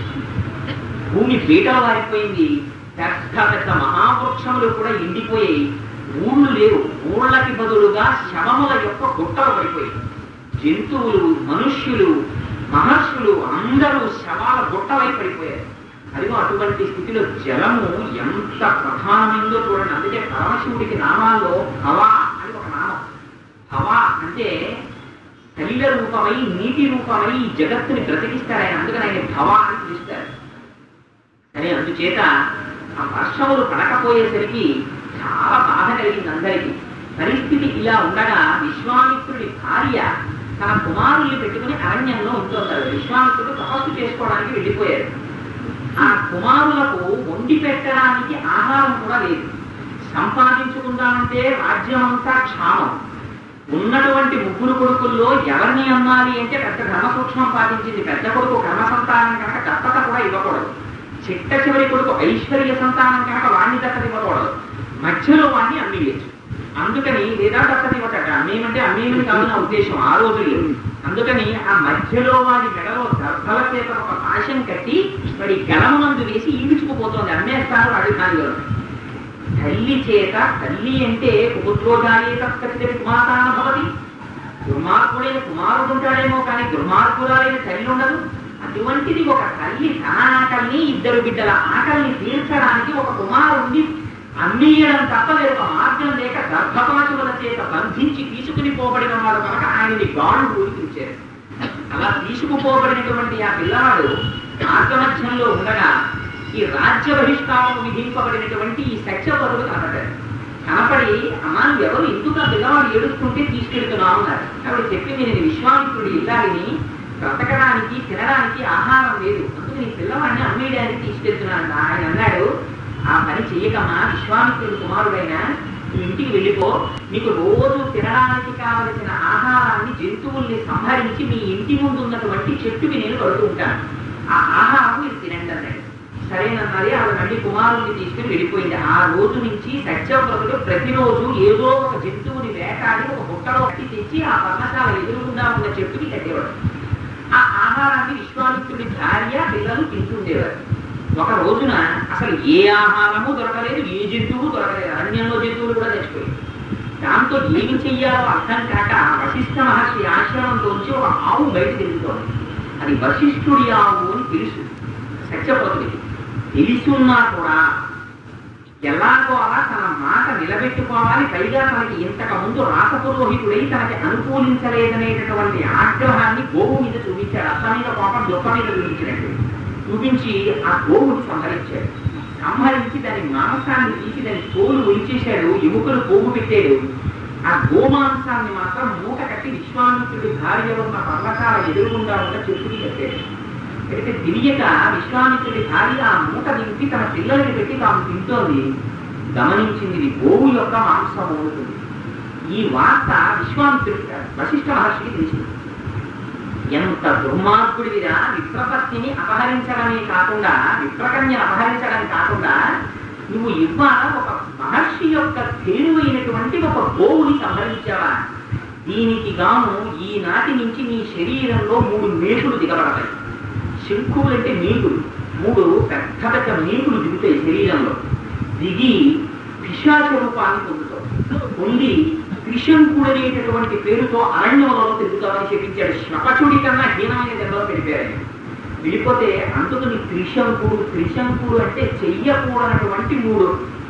Speaker 1: భూమి పీటలు వారిపోయింది పెద్ద పెద్ద మహావృక్షములు కూడా ఎండిపోయాయి ఊళ్ళు లేవు ఊళ్ళకి బదులుగా శవముల యొక్క గుట్టలు పడిపోయాయి జంతువులు మనుష్యులు మహర్షులు అందరూ శవాల గుట్టలై పడిపోయారు అదిగో అటువంటి స్థితిలో జలము ఎంత ప్రధానమైందో చూడండి అందుకే పరమశివుడికి నామాల్లో హవా అని ఒక నామం హవా అంటే తైల రూపమై నీటి రూపమై ఈ జగత్తుని బ్రతికిస్తారు ఆయన అందుకని ఆయన భవ అని పిలుస్తారు సరే అందుచేత ఆ వర్షములు పడకపోయేసరికి చాలా బాధ కలిగింది అందరికీ పరిస్థితి ఇలా ఉండగా విశ్వామిత్రుడి భార్య తన కుమారుల్ని పెట్టుకుని అరణ్యంలో ఉంటున్నారు విశ్వామిత్రుడు తపస్సు చేసుకోవడానికి వెళ్ళిపోయారు ఆ కుమారులకు వండి పెట్టడానికి ఆహారం కూడా లేదు సంపాదించుకుందామంటే రాజ్యం అంతా క్షామం ఉన్నటువంటి ముగ్గురు కొడుకుల్లో ఎవరిని అమ్మాలి అంటే పెద్ద ధర్మ సూక్ష్మం పాటించింది పెద్ద కొడుకు కర్మ సంతానం కనుక దత్తత కూడా ఇవ్వకూడదు చిట్ట చివరి కొడుకు ఐశ్వర్య సంతానం కనుక వాణ్ణి దత్తత ఇవ్వకూడదు మధ్యలో వాణ్ణి అమ్మివేయచ్చు అందుకని లేదా దత్తత ఇవ్వటట అమ్మేమంటే అమ్మేమని కాదు నా ఉద్దేశం ఆ రోజుల్లో అందుకని ఆ మధ్యలో వాడి మెడలో దర్భల చేత ఒక పాశం కట్టి వాడి గలమునందు వేసి ఈడ్చుకుపోతోంది అమ్మేస్తారు అడుగుతాను తల్లి చేత తల్లి అంటే కుపుత్రోజాయేత కచ్చిత కుమాతాన భవతి దుర్మార్గుడైన కుమారుడు ఉంటాడేమో కానీ దుర్మార్గురాలైన తల్లి ఉండదు అటువంటిది ఒక తల్లి తన ఆకలిని ఇద్దరు బిడ్డల ఆకలిని తీర్చడానికి ఒక కుమారుణ్ణి అమ్మేయడం తప్ప వేరొక మార్గం లేక గర్భపాతుల చేత బంధించి తీసుకుని పోబడిన వాడు కనుక ఆయనని గాడు ఊరికించారు అలా తీసుకుపోబడినటువంటి ఆ పిల్లవాడు మార్గమధ్యంలో ఉండగా ఈ రాజ్య బహిష్కారం విధింపబడినటువంటి ఈ సత్యవరుడు కనపడ్డాడు కనపడి అమ్మా నువ్వు ఎవరు ఎందుకు ఆ పిల్లవాడు ఏడుస్తుంటే తీసుకెళ్తున్నావు అన్నారు ఆవిడ చెప్పింది నేను విశ్వామిత్రుడి ఇల్లాలిని బ్రతకడానికి తినడానికి ఆహారం లేదు అందుకు నీ పిల్లవాడిని అమ్మేయడానికి తీసుకెళ్తున్నాను ఆయన అన్నాడు ఆ పని చెయ్యకమ్మా విశ్వామిత్రుడు కుమారుడైన నువ్వు ఇంటికి వెళ్ళిపో నీకు రోజు తినడానికి కావలసిన ఆహారాన్ని జంతువుల్ని సంహరించి మీ ఇంటి ముందు ఉన్నటువంటి చెట్టుకి నేను కడుతూ ఉంటాను ఆ ఆహారం మీరు తినండి అన్నాడు సరేనన్నది ఆవిడ మళ్ళీ కుమారుడిని తీసుకుని వెళ్ళిపోయింది ఆ రోజు నుంచి సత్యవ్రతుడు ప్రతిరోజు ఏదో ఒక జంతువుని వేటాడి ఒక బుట్టలో కట్టి తెచ్చి ఆ పర్ణశాల ఎదురుగుండా ఉన్న చెట్టుకి కట్టేవాడు ఆ ఆహారాన్ని విశ్వామిత్రుడి భార్య పిల్లలు తింటుండేవారు ఒక రోజున అసలు ఏ ఆహారము దొరకలేదు ఏ జంతువు దొరకలేదు అరణ్యంలో జంతువులు కూడా చచ్చిపోయాయి దాంతో ఏమి చెయ్యాలో అర్థం కాక వశిష్ఠ మహర్షి ఆశ్రమంలోంచి ఒక ఆవు బయట తిరుగుతోంది అది వశిష్ఠుడి ఆవు అని తెలుసు సత్యపతుడికి తెలిసున్నా కూడా ఎలాగో అలా తన మాట నిలబెట్టుకోవాలి పైగా తనకి ఇంతకు ముందు రాసపురోహితుడై తనకి అనుకూలించలేదనేటటువంటి ఆగ్రహాన్ని గోవు మీద చూపించాడు అత్త మీద కోపం దుఃఖ మీద చూపించినట్టు చూపించి ఆ గోవుని సంహరించాడు సంహరించి దాని మాంసాన్ని తీసి దాని తోలు ఒలిచేశాడు ఎముకలు పోగు పెట్టాడు ఆ గోమాంసాన్ని మాత్రం మూట కట్టి విశ్వామిత్రుడి భార్య ఉన్న పర్వతాల ఎదురుగుండా ఉన్న చెట్టుకి కట్టాడు అయితే తెలియక విశ్వామిత్రుడి భార్య ఆ మూట దింపి తన పిల్లలకి పెట్టి తాము తింటోంది గమనించింది ఇది గోవు యొక్క మాంసం అవుతుంది ఈ వార్త విశ్వామిత్రుడి వశిష్ఠ మహర్షికి తెలిసింది ఎంత దుర్మార్గుడివిరా విప్రపత్నిని అపహరించడమే కాకుండా విప్రకన్యను అపహరించడం కాకుండా నువ్వు ఇవాళ ఒక మహర్షి యొక్క తేరువైనటువంటి ఒక గోవుని సంహరించావా దీనికి గాను ఈనాటి నుంచి నీ శరీరంలో మూడు మేకులు దిగబడతాయి శంకువులు అంటే మేకులు మూడు పెద్ద పెద్ద మేకులు దిగుతాయి శరీరంలో దిగి పిశాచ రూపాన్ని పొందుతావు పొంది త్రిశంకుడనేటటువంటి పేరుతో అరణ్యంలో తిరుగుతామని చెప్పించాడు శ్వపచుడి కన్నా హీనమైన దెబ్బలు పెడిపారు వెళ్ళిపోతే అందుకని త్రిశంకుడు త్రిశంకుడు అంటే చెయ్యకూడనటువంటి మూడు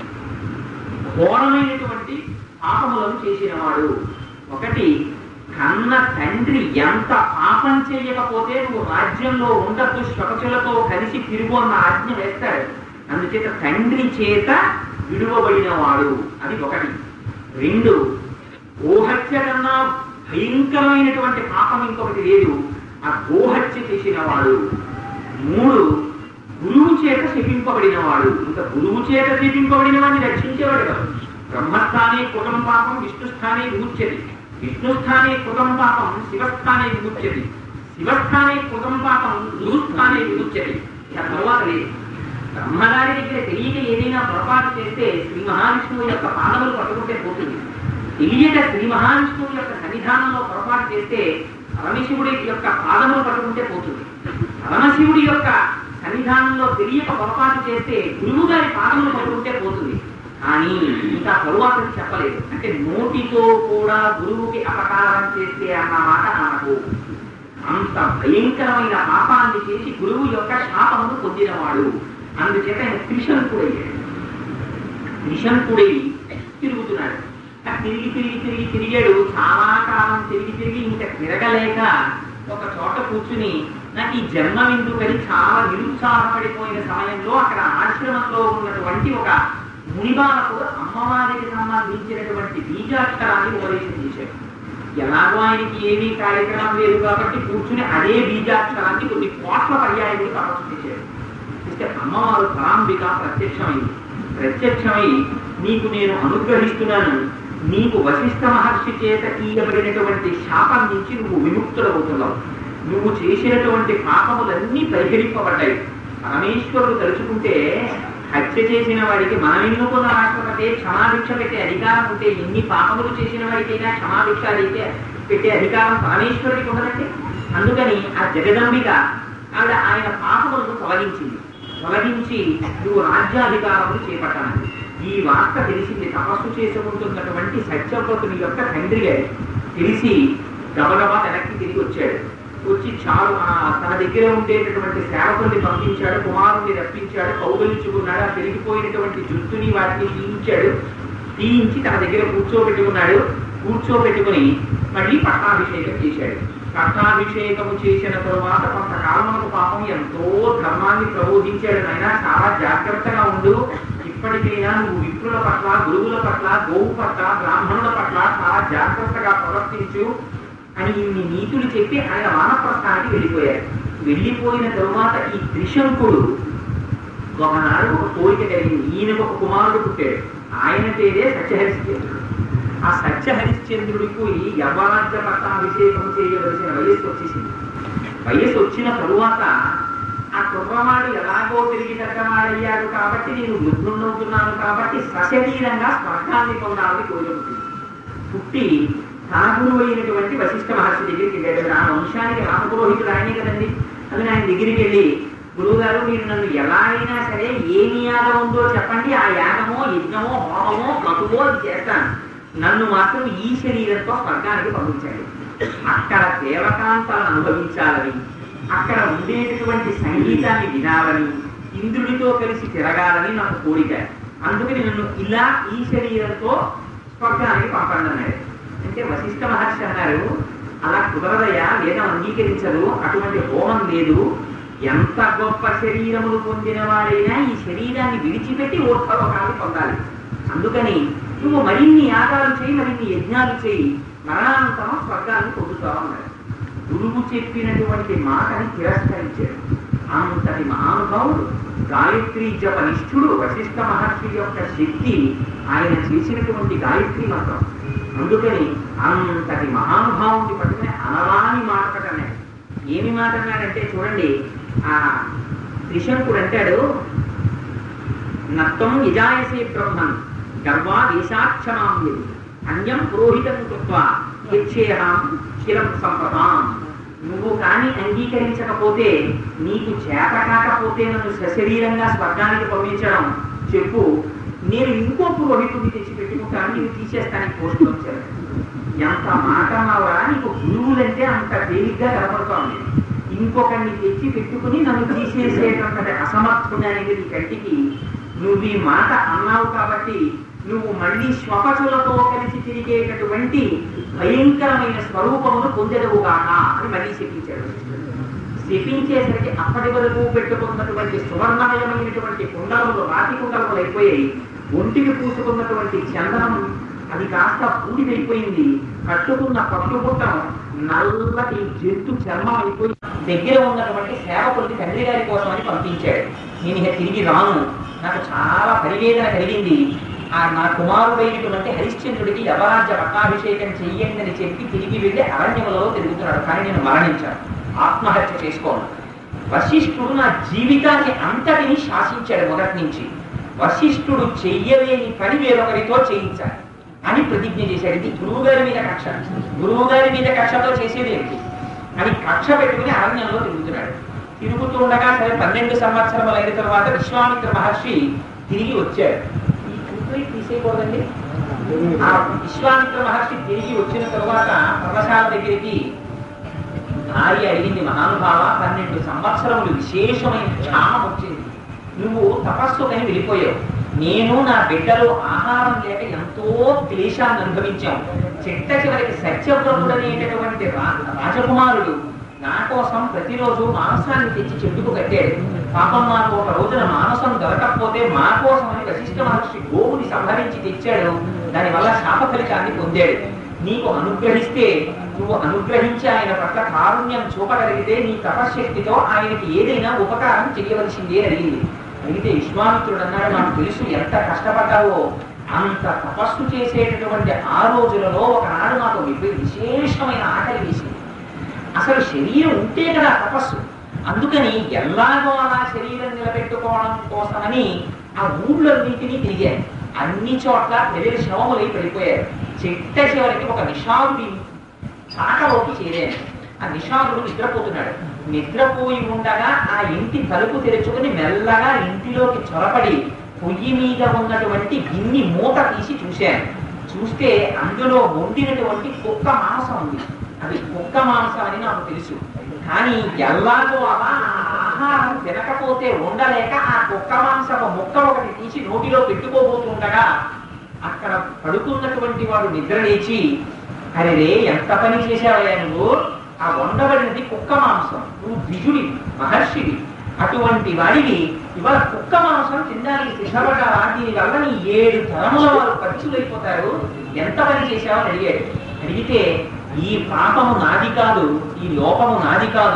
Speaker 1: ఘోరమైనటువంటి పాపములను చేసినవాడు ఒకటి కన్న తండ్రి ఎంత పాపం చేయకపోతే నువ్వు రాజ్యంలో ఉండద్దు శ్వపచులతో కలిసి తిరుగు అన్న ఆజ్ఞ వేస్తాడు అందుచేత తండ్రి చేత విడువబడిన వాడు అది ఒకటి రెండు గోహత్య కన్నా భయంకరమైనటువంటి పాపం ఇంకొకటి లేదు ఆ గోహత్య చేసిన వాడు మూడు గురువు చేత శపింపబడిన వాడు ఇంకా గురువు చేత శపింపబడిన వాడిని రక్షించేవాడు కాదు బ్రహ్మస్థానే కృతం పాపం విష్ణుస్థానే విముచ్యతి విష్ణుస్థానే కృతం పాపం శివస్థానే విముచ్యతి శివస్థానే కృతం పాపం గురుస్థానే విముచ్యతి ఇక తర్వాత లేదు బ్రహ్మగారి దగ్గర తెలియక ఏదైనా పొరపాటు చేస్తే శ్రీ మహావిష్ణువు యొక్క పాదములు పట్టుకుంటే పోతుంది తెలియక శ్రీ మహావిష్ణువు యొక్క సన్నిధానంలో పొరపాటు చేస్తే పరమశివుడి యొక్క పాదములు పట్టుకుంటే పోతుంది పరమశివుడి యొక్క సన్నిధానంలో తెలియక పొరపాటు చేస్తే గురువు గారి పాదములు పట్టుకుంటే పోతుంది కానీ ఇంకా తరువాత చెప్పలేదు అంటే నోటితో కూడా గురువుకి అపకారం చేస్తే అన్న మాట మనకు అంత భయంకరమైన పాపాన్ని చేసి గురువు యొక్క శాపమును పొందినవాడు అందుచేత ఆయన త్రిశంకుడయ్యాడు త్రిశంకుడై తిరుగుతున్నాడు ఆ తిరిగి తిరిగి తిరిగి తిరిగాడు చాలా కాలం తిరిగి తిరిగి ఇంకా తిరగలేక ఒక చోట కూర్చుని నాకు ఈ జన్మ ఎందుకని చాలా నిరుత్సాహపడిపోయిన సమయంలో అక్కడ ఆశ్రమంలో ఉన్నటువంటి ఒక మునిబాలకుడు అమ్మవారికి సంబంధించినటువంటి బీజాక్షరాన్ని ఉపదేశం చేశాడు ఎలాగో ఆయనకి ఏమీ కార్యక్రమం లేదు కాబట్టి కూర్చుని అదే బీజాక్షరాన్ని కొన్ని కోట్ల పర్యాయములు తపస్సు చేశాడు ఇస్తే అమ్మవారు పరాంబిక ప్రత్యక్షమైంది ప్రత్యక్షమై నీకు నేను అనుగ్రహిస్తున్నాను నీకు వశిష్ఠ మహర్షి చేత తీయబడినటువంటి శాపం నుంచి నువ్వు విముక్తులవుతున్నావు నువ్వు చేసినటువంటి పాపములన్నీ పరిహరింపబడ్డాయి పరమేశ్వరుడు తలుచుకుంటే హత్య చేసిన వాడికి మనం ఎన్నుకున్న రాష్ట్రపతి క్షమాభిక్ష పెట్టే అధికారం ఉంటే ఎన్ని పాపములు చేసిన వాడికైనా క్షమాభిక్ష అడిగితే పెట్టే అధికారం పరమేశ్వరుడికి ఉండదండి అందుకని ఆ జగదంబిక ఆవిడ ఆయన పాపములను తొలగించింది తొలగించి నువ్వు రాజ్యాధికారములు చేపట్టాలి ఈ వార్త తెలిసింది తపస్సు చేసుకుంటున్నటువంటి సత్యవ్రతుని యొక్క తండ్రి గారు తెలిసి గబగబా వెనక్కి తిరిగి వచ్చాడు వచ్చి చాలు ఆ తన దగ్గర ఉండేటటువంటి సేవకుల్ని పంపించాడు కుమారుణ్ణి రప్పించాడు కౌగలించుకున్నాడు ఆ పెరిగిపోయినటువంటి జుట్టుని వాటిని తీయించాడు తీయించి తన దగ్గర కూర్చోబెట్టుకున్నాడు కూర్చోబెట్టుకుని మళ్ళీ పట్టాభిషేకం చేశాడు పట్టాభిషేకము చేసిన తరువాత కొంతకాలమునకు పాపం ఎంతో ధర్మాన్ని ప్రబోధించాడు నాయన చాలా జాగ్రత్తగా ఉండు ఇప్పటికైనా నువ్వు విప్రుల పట్ల గురువుల పట్ల గోవు పట్ల బ్రాహ్మణుల పట్ల చాలా జాగ్రత్తగా ప్రవర్తించు అని ఇన్ని నీతులు చెప్పి ఆయన వానప్రస్థానికి వెళ్ళిపోయారు వెళ్ళిపోయిన తరువాత ఈ త్రిశంకుడు ఒకనాడు ఒక కోరిక కలిగింది ఈయనకు ఒక కుమారుడు పుట్టాడు ఆయన పేరే సత్యహరిశ్చంద్రుడు ఆ సత్యహరిశ్చంద్రుడికి యవరాజ్య పట్టాభిషేకం చేయవలసిన వయస్సు వచ్చేసింది వయస్సు వచ్చిన తరువాత ఆ కుర్రవాడు ఎలాగో తిరిగి తగ్గవాడయ్యాడు కాబట్టి నేను వృద్ధుండవుతున్నాను కాబట్టి సశరీరంగా స్వర్గాన్ని పొందాలని కోరుకుంటుంది పుట్టి తన గురువు అయినటువంటి వశిష్ఠ మహర్షి దగ్గరికి వెళ్ళాడు ఆ వంశానికి రామపురోహితుడు ఆయనే కదండి అని ఆయన దగ్గరికి వెళ్ళి గురువు గారు మీరు నన్ను ఎలా అయినా సరే ఏమి యాగం ఉందో చెప్పండి ఆ యాగమో యజ్ఞమో హోమమో క్రతువో అది చేస్తాను నన్ను మాత్రం ఈ శరీరంతో స్వర్గానికి పంపించండి అక్కడ దేవకాంతాలను అనుభవించాలని అక్కడ ఉండేటటువంటి సంగీతాన్ని వినాలని ఇంద్రుడితో కలిసి తిరగాలని నాకు కోరిక అందుకని నన్ను ఇలా ఈ శరీరంతో స్వర్గానికి పంపండి అన్నాడు అంటే వశిష్ఠ మహర్షి అన్నారు అలా కుదరదయ్యా వేదం అంగీకరించదు అటువంటి హోమం లేదు ఎంత గొప్ప శరీరములు పొందిన వారైనా ఈ శరీరాన్ని విడిచిపెట్టి ఊర్ధలోకాన్ని పొందాలి అందుకని నువ్వు మరిన్ని యాగాలు చేయి మరిన్ని యజ్ఞాలు చేయి మరణానంతరం స్వర్గాన్ని పొందుతావు అన్నాడు గురువు చెప్పినటువంటి మాటని తిరస్కరించాడు అంతటి మహానుభావుడు గాయత్రి జప నిష్ఠుడు వశిష్ఠ మహర్షి యొక్క శక్తి ఆయన చేసినటువంటి గాయత్రి మంత్రం అందుకని అంతటి మహానుభావుని పట్టుకుని అనరాని మాట పట్టన్నాడు ఏమి మాట అన్నాడంటే చూడండి ఆ త్రిశంకుడు అంటాడు నత్వం యజాయసే బ్రహ్మన్ గర్వా దేశాక్షమాం అన్యం పురోహితం కృత్వా యచ్చేహాం చిరం సంపదాం నువ్వు కానీ అంగీకరించకపోతే నీకు చేత కాకపోతే నన్ను సశరీరంగా స్వర్గానికి పంపించడం చెప్పు నేను ఇంకో పురోహితుడిని తెచ్చి పెట్టుకుంటాను నేను తీసేస్తాను ఈ పోస్టులు వచ్చాను ఎంత మాట అన్నావా నీకు గురువులంటే అంత తేలిగ్గా కనపడుతోంది ఇంకొకరిని తెచ్చి పెట్టుకుని నన్ను తీసేసేటటువంటి అసమర్థుడనేది నీ కంటికి నువ్వు ఈ మాట అన్నావు కాబట్టి నువ్వు మళ్ళీ శ్వపచులతో కలిసి తిరిగేటటువంటి భయంకరమైన స్వరూపమును పొందెదవుగాక అని మళ్ళీ శపించాడు శపించేసరికి అప్పటి వరకు పెట్టుకున్నటువంటి సువర్ణమయమైనటువంటి కుండలములు రాతి కుండలములు అయిపోయాయి ఒంటికి పూసుకున్నటువంటి చందనం అది కాస్త బూడిదైపోయింది కట్టుకున్న పట్టుబుట్టం నల్లటి జంతు చర్మం అయిపోయి దగ్గర ఉన్నటువంటి సేవకుడికి తండ్రి గారి కోసం అని పంపించాడు నేను ఇక తిరిగి రాను నాకు చాలా పరివేదన కలిగింది ఆ నా కుమారుడైనటువంటి హరిశ్చంద్రుడికి యవరాజ్య పట్టాభిషేకం చెయ్యండి అని చెప్పి తిరిగి వెళ్ళి అరణ్యములలో తిరుగుతున్నాడు కానీ నేను మరణించాను ఆత్మహత్య చేసుకోను వశిష్ఠుడు నా జీవితాన్ని అంతటిని శాసించాడు మొదటి నుంచి వశిష్ఠుడు చెయ్యలేని పని వేరొకరితో చేయించాలి అని ప్రతిజ్ఞ చేశాడు ఇది గురువుగారి మీద కక్ష గురువుగారి మీద కక్షతో చేసేది ఏంటి అని కక్ష పెట్టుకుని అరణ్యంలో తిరుగుతున్నాడు తిరుగుతూ ఉండగా సరే పన్నెండు సంవత్సరములు అయిన తర్వాత విశ్వామిత్ర మహర్షి తిరిగి వచ్చాడు ఈ కూతురి తీసేయకూడదండి ఆ విశ్వామిత్ర మహర్షి తిరిగి వచ్చిన తరువాత పర్వశాల దగ్గరికి భార్య అడిగింది మహానుభావ పన్నెండు సంవత్సరములు విశేషమైన క్షామం వచ్చింది నువ్వు తపస్సు కని వెళ్ళిపోయావు నేను నా బిడ్డలు ఆహారం లేక ఎంతో క్లేశాన్ని అనుభవించాం చిట్ట చివరికి సత్యవ్రతుడు అనేటటువంటి రా- రాజకుమారుడు నా కోసం ప్రతిరోజు మాంసాన్ని తెచ్చి చెట్టుకు కట్టాడు పాపం మాకు ఒక రోజున మాంసం దొరకకపోతే మా కోసమని వశిష్ఠ మహర్షి గోవుని సంహరించి తెచ్చాడు దానివల్ల శాప ఫలితాన్ని పొందాడు నీకు అనుగ్రహిస్తే నువ్వు అనుగ్రహించి ఆయన పట్ల కారుణ్యం చూపగలిగితే నీ తపశ్శక్తితో ఆయనకి ఏదైనా ఉపకారం చేయవలసిందే అని అడిగింది అడిగితే విశ్వామిత్రుడు అన్నాడు నాకు తెలుసు ఎంత కష్టపడ్డావో అంత తపస్సు చేసేటటువంటి ఆ రోజులలో ఒకనాడు నాకు విప- విశేషమైన ఆకలి వేసింది అసలు శరీరం ఉంటే కదా తపస్సు అందుకని ఎలాగో అలా శరీరం నిలబెట్టుకోవడం కోసమని ఆ ఊళ్ళన్నింటినీ తిరిగాను అన్ని చోట్ల ప్రజలు శవములై పడిపోయారు చిట్ట చివరికి ఒక నిషాదుడి చాకలోకి చేరాను ఆ నిషాదుడు నిద్రపోతున్నాడు నిద్రపోయి ఉండగా ఆ ఇంటి తలుపు తెరుచుకుని మెల్లగా ఇంటిలోకి చొరపడి పొయ్యి మీద ఉన్నటువంటి గిన్ని మూత తీసి చూశాను చూస్తే అందులో వండినటువంటి కుక్క మాంసం ఉంది అది కుక్క మాంసం అని నాకు తెలుసు కానీ ఎల్లాగో అలా ఆ ఆహారం తినకపోతే ఉండలేక ఆ కుక్క మాంసపు ముక్క ఒకటి తీసి నోటిలో పెట్టుకోబోతుండగా అక్కడ పడుకున్నటువంటి వాడు నిద్ర లేచి అరే రే ఎంత పని చేశావయ్యా నువ్వు ఆ వండబడినది కుక్క మాంసం నువ్వు ద్విజుడి మహర్షివి అటువంటి వాడివి ఇవాళ కుక్క మాంసం తినడానికి సిద్ధపడ్డావా దీనివల్ల నీ ఏడు తరముల వారు ఖర్చులైపోతారు ఎంత పని చేశావని అడిగాడు అడిగితే ఈ పాపము నాది కాదు ఈ లోపము నాది కాదు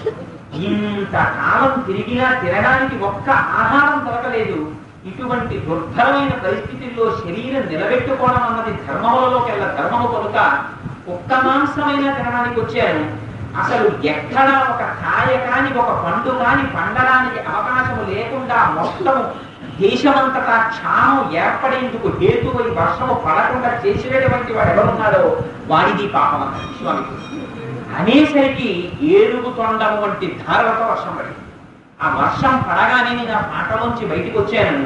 Speaker 1: ఇంత కాలం తిరిగినా తినడానికి ఒక్క ఆహారం దొరకలేదు ఇటువంటి దుర్భరమైన పరిస్థితుల్లో శరీరం నిలబెట్టుకోవడం అన్నది ధర్మములలోకెల్లా ధర్మము కనుక ఒక్క మాంసమైనా తినడానికి వచ్చాను అసలు ఎక్కడ ఒక కాయ కాని ఒక పండు కాని పండడానికి అవకాశము లేకుండా మొత్తము దేశమంతటా క్షామం ఏర్పడేందుకు హేతువై వర్షము పడకుండా చేసినటువంటి వాడు ఎవరున్నాడో వాడిది పాపం అన్నాడు విశ్వామిత్రుడు అనేసరికి ఏడుగు తొండము వంటి ధారలతో వర్షం పడింది ఆ వర్షం పడగానే నేను ఆ పాటలోంచి బయటికి వచ్చాను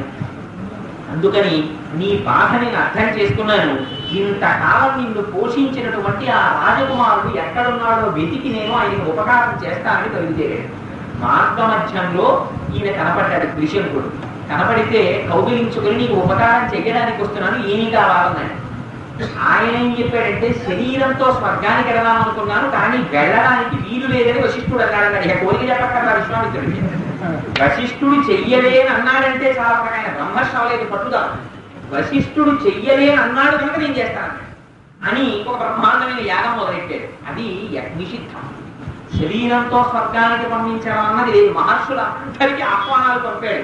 Speaker 1: అందుకని నీ బాధ నేను అర్థం చేసుకున్నాను ఇంతకాలం నిన్ను పోషించినటువంటి ఆ రాజకుమారుడు ఎక్కడున్నాడో వెతికి నేను ఆయన ఉపకారం చేస్తానని బయలుదేరాడు మార్గ మధ్యంలో ఈయన కనపడ్డాడు త్రిశంకుడు కనపడితే కౌగిలించుకుని నీకు ఉపకారం చేయడానికి వస్తున్నాను ఏమి కావాలన్నాడు ఆయన ఏం చెప్పాడంటే శరీరంతో స్వర్గానికి వెళదాం అనుకున్నాను కానీ వెళ్ళడానికి వీలు లేదని వశిష్ఠుడు అన్నాడు అన్నాడు ఇక కోరిక చెప్పక్కర్లా విశ్వామిత్రుడికి వశిష్ఠుడు చెయ్యలేని అన్నాడంటే చాలా ఒక ఆయన బ్రహ్మశ్రవలేదు పట్టుదల వశిష్ఠుడు చెయ్యలేని అన్నాడు కనుక నేను చేస్తాను అని ఒక బ్రహ్మాండమైన యాగం మొదలెట్టాడు అది నిషిద్ధం శరీరంతో స్వర్గానికి పంపించడం అన్నది లేదు మహర్షులందరికీ ఆహ్వానాలు పంపాడు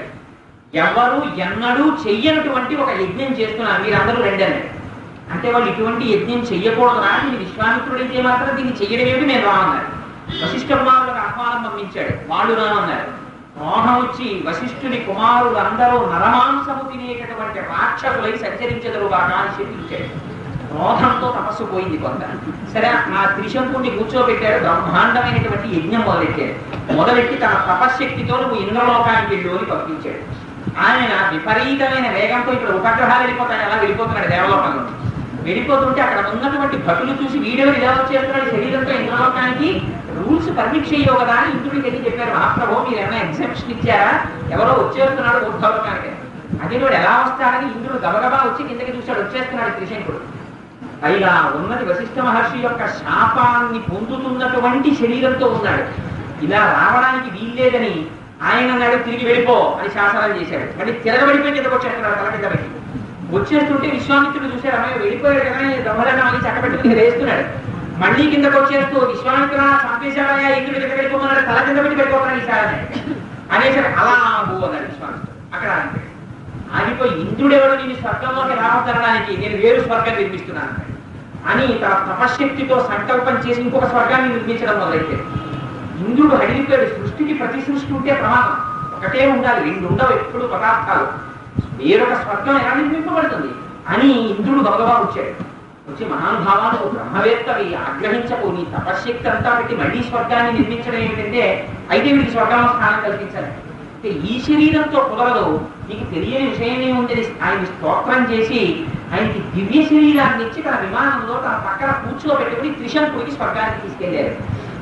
Speaker 1: ఎవరు ఎన్నడూ చెయ్యనటువంటి ఒక యజ్ఞం చేస్తున్నారు మీరందరూ రండి అన్నాడు అంటే వాళ్ళు ఇటువంటి యజ్ఞం చెయ్యకూడదురా దీన్ని విశ్వామిత్రుడైతే మాత్రం దీన్ని చెయ్యడం ఏమిటి నేను రామన్నారు వశిష్ఠ కుమారులకు ఆహ్వానం పంపించాడు వాళ్ళు రామన్నారు మోహం వచ్చి వశిష్ఠుని కుమారులు అందరూ నరమాంసము తినేటటువంటి రాక్షసులై సంచరించదరు బాగా అని చెప్పించాడు క్రోధంతో తపస్సు పోయింది కొంత సరే ఆ త్రిశంకుని కూర్చోబెట్టాడు బ్రహ్మాండమైనటువంటి యజ్ఞం మొదలెట్టాడు మొదలెట్టి తన తపశ్శక్తితో నువ్వు ఇంద్రలోకానికి వెళ్ళు అని పంపించాడు ఆయన విపరీతమైన వేగంతో ఇక్కడ ఉపగ్రహాలు వెళ్ళిపోతాయి అలా వెళ్ళిపోతున్నాడు దేవలోకంలో వెళ్ళిపోతుంటే అక్కడ ఉన్నటువంటి భటులు చూసి వీడెవరు ఇలా వచ్చేస్తున్నాడు శరీరంతో ఇంద్రలోకానికి రూల్స్ పర్మిట్ చేయవు కదా అని ఇంద్రుడికి వెళ్ళి చెప్పారు మహాప్రభు మీరు ఏమైనా ఎగ్జామ్షన్ ఇచ్చారా ఎవరో వచ్చేస్తున్నాడు ఉద్భవకానికి అదే వాడు ఎలా వస్తాడని ఇంద్రుడు గబగబా వచ్చి కిందకి చూశాడు వచ్చేస్తున్నాడు త్రిశంకుడు పైగా ఉన్నది వశిష్ఠ మహర్షి యొక్క శాపాన్ని పొందుతున్నటువంటి శరీరంతో ఉన్నాడు ఇలా రావడానికి వీల్లేదని ఆయన అన్నాడు తిరిగి వెళ్ళిపో అని శాసనాలు చేశాడు మళ్ళీ తిరగబడిపోయి కిందకు వచ్చేస్తున్నాడు తల కింద పెట్టి వచ్చేస్తుంటే విశ్వామిత్రుడు చూశాడు అమ్మాయి వెళ్ళిపోయాడు కదా దొంగదనం అని చక్కబెట్టుకుని వేస్తున్నాడు మళ్ళీ కిందకు వచ్చేస్తూ విశ్వామిత్రుడు చంపేశాడయా ఇంద్రుడు కింద వెళ్ళిపోమన్నాడు తల కింద పెట్టి వెళ్ళిపోతున్నాడు ఈసారి అనేసరి అలా పో అన్నాడు విశ్వామిత్రుడు అక్కడ అంటే ఆగిపోయి ఇంద్రుడు ఎవడు నేను స్వర్గంలోకి రావద్దనడానికి నేను వేరు స్వర్గం నిర్మిస్తున్నాను అన్నాడు. అని తన తపశ్శక్తితో సంకల్పం చేసి ఇంకొక స్వర్గాన్ని నిర్మించడం మొదలెట్టాడు ఇంద్రుడు అడిగిపోయాడు సృష్టికి ప్రతి సృష్టి ఉంటే ప్రమాదం ఒకటే ఉండాలి రెండు ఉండవు ఎప్పుడు పదార్థాలు వేరొక స్వర్గం ఎలా నిర్మింపబడుతుంది అని ఇంద్రుడు భగవా వచ్చాడు వచ్చి మహానుభావాలు ఓ బ్రహ్మవేత్తవి ఆగ్రహించకు నీ తపశ్శక్తి అంతా పెట్టి మళ్ళీ స్వర్గాన్ని నిర్మించడం ఏమిటంటే అయితే వీడికి స్వర్గంలో స్థానం కల్పించాలి అంటే ఈ శరీరంతో కుదరదు నీకు తెలియని విషయమే ఉందని ఆయన స్తోత్రం చేసి ఆయనకి దివ్య శరీరాన్ని ఇచ్చి తన విమానంలో తన పక్కన కూర్చోబెట్టుకుని త్రిశంకుడికి స్వర్గానికి తీసుకెళ్లారు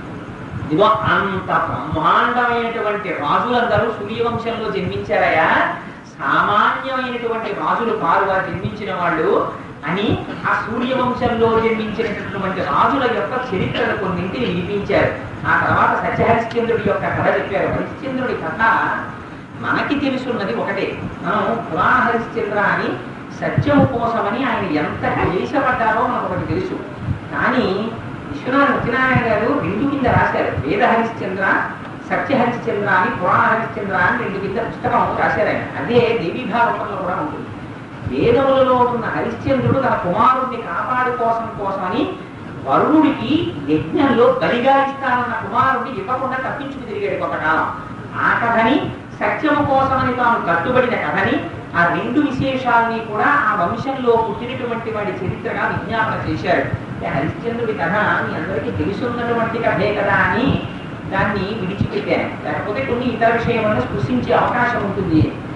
Speaker 1: ఇదిగో అంత బ్రహ్మాండమైనటువంటి రాజులందరూ సూర్యవంశంలో జన్మించారయా సామాన్యమైనటువంటి రాజులు కారు వారు జన్మించిన వాళ్ళు అని ఆ సూర్యవంశంలో జన్మించినటువంటి రాజుల యొక్క చరిత్రలు కొన్నింటిని వినిపించారు ఆ తర్వాత సత్యహరిశ్చంద్రుడి యొక్క కథ చెప్పారు హరిశ్చంద్రుడి కథ మనకి తెలుసున్నది ఒకటే మనం పురాణ హరిశ్చంద్ర అని సత్యము కోసమని ఆయన ఎంత క్లేశపడ్డారో మనకు ఒకటి తెలుసు కానీ విశ్వనాథ సత్యనారాయణ గారు రెండు కింద రాశారు వేద హరిశ్చంద్ర సత్య హరిశ్చంద్ర అని పురాణ హరిశ్చంద్ర అని రెండు కింద పుస్తకం రాశారు ఆయన అదే దేవీభారతంలో కూడా ఉంటుంది వేదములలో ఉన్న హరిశ్చంద్రుడు తన కుమారుడిని కాపాడు కోసం కోసమని వరుణుడికి యజ్ఞంలో బలిగా ఇస్తానన్న కుమారుడిని ఇవ్వకుండా తప్పించుకు తిరిగాడు కొంతకాలం ఆ కథని సత్యము కోసమని తాను కట్టుబడిన కథని ఆ రెండు విశేషాలని కూడా ఆ వంశంలో పుట్టినటువంటి వాడి చరిత్రగా విజ్ఞాపన చేశారు అంటే హరిశ్చంద్రుడి కథ మీ అందరికీ తెలుసున్నటువంటి కథే కదా అని దాన్ని విడిచిపెట్టాను లేకపోతే కొన్ని ఇతర విషయములను స్పృశించే అవకాశం ఉంటుంది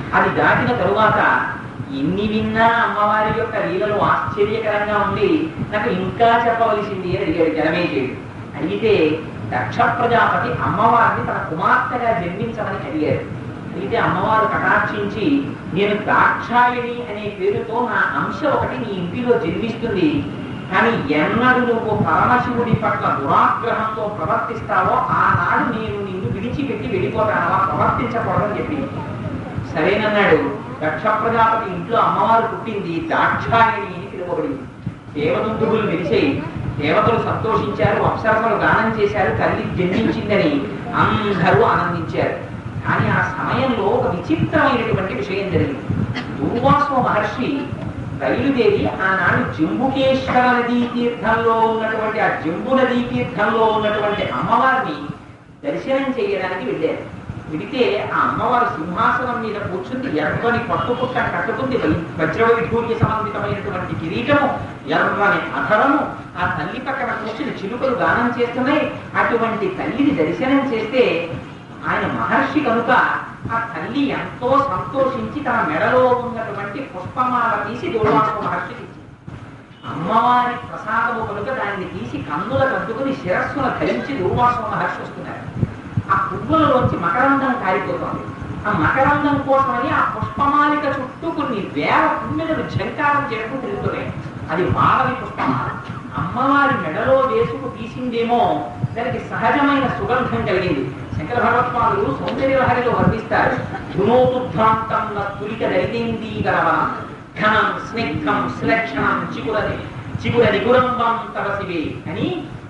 Speaker 1: అది దాటిన తరువాత ఎన్ని విన్నా అమ్మవారి యొక్క లీలలు ఆశ్చర్యకరంగా ఉంది నాకు ఇంకా చెప్పవలసింది అని అడిగాడు జనమేజయుడు అడిగితే దక్ష ప్రజాపతి అమ్మవారిని తన కుమార్తెగా జన్మించమని అడిగారు అయితే అమ్మవారు కటాక్షించి నేను దాక్షాయణి అనే పేరుతో నా అంశ ఒకటి నీ ఇంటిలో జన్మిస్తుంది కానీ ఎన్నడు నువ్వు పరమశివుడి పట్ల దురాగ్రహంతో ప్రవర్తిస్తావో ఆనాడు నేను నిన్ను విడిచిపెట్టి వెళ్ళిపోతాను అలా ప్రవర్తించకూడదని చెప్పింది సరేనన్నాడు దక్ష ప్రజాపతి ఇంట్లో అమ్మవారు పుట్టింది దాక్షాయణి అని పిలువబడింది దేవదుందుగులు మెరిసాయి దేవతలు సంతోషించారు అప్సరసలు గానం చేశారు తల్లి జన్మించిందని అందరూ ఆనందించారు కానీ ఆ సమయంలో ఒక విచిత్రమైనటువంటి విషయం జరిగింది దూర్వాసో మహర్షి బయలుదేరి ఆనాడు జంబుకేశ్వర నదీ తీర్థంలో ఉన్నటువంటి ఆ జంబు నదీ తీర్థంలో ఉన్నటువంటి అమ్మవారిని దర్శనం చేయడానికి వెళ్ళారు విడితే ఆ అమ్మవారు సింహాసనం మీద కూర్చుంది ఎర్రని పట్టుపుట్ట కట్టుకుంది వై- వజ్రవైఢూర్య సంబంధితమైనటువంటి కిరీటము ఎర్రని అధరము ఆ తల్లి పక్కన కూర్చుని చిలుకలు గానం చేస్తున్నాయి అటువంటి తల్లిని దర్శనం చేస్తే ఆయన మహర్షి కనుక ఆ తల్లి ఎంతో సంతోషించి తన మెడలో ఉన్నటువంటి పుష్పమాల తీసి దూర్వాస మహర్షికి ఇచ్చింది అమ్మవారి ప్రసాదము కనుక దాన్ని తీసి కన్నులకు అద్దుకుని శిరస్సును ధరించి దూర్వాస మహర్షి వస్తున్నారు ఆ పువ్వులలోంచి మకరందం కారిపోతోంది ఆ మకరందం కోసమని ఆ పుష్పమాలిక చుట్టూ కొన్ని వేల పువ్వులను ఝంకారం చేసుకుని తిరుగుతున్నాయి అది మాలవి పుష్పమాల అమ్మవారి మెడలో వేసుకు తీసిందేమో దానికి సహజమైన సుగంధం కలిగింది శంకర భగవత్పాదులు సౌందర్యలహరిలో వర్ణిస్తారు గుణోతుభ్రాంతం తులిక దైదేందీ గలవనం ఘనం స్నిగ్ధం సులక్షణం చిగురది చిగుర నిగురంబం తపసివే అని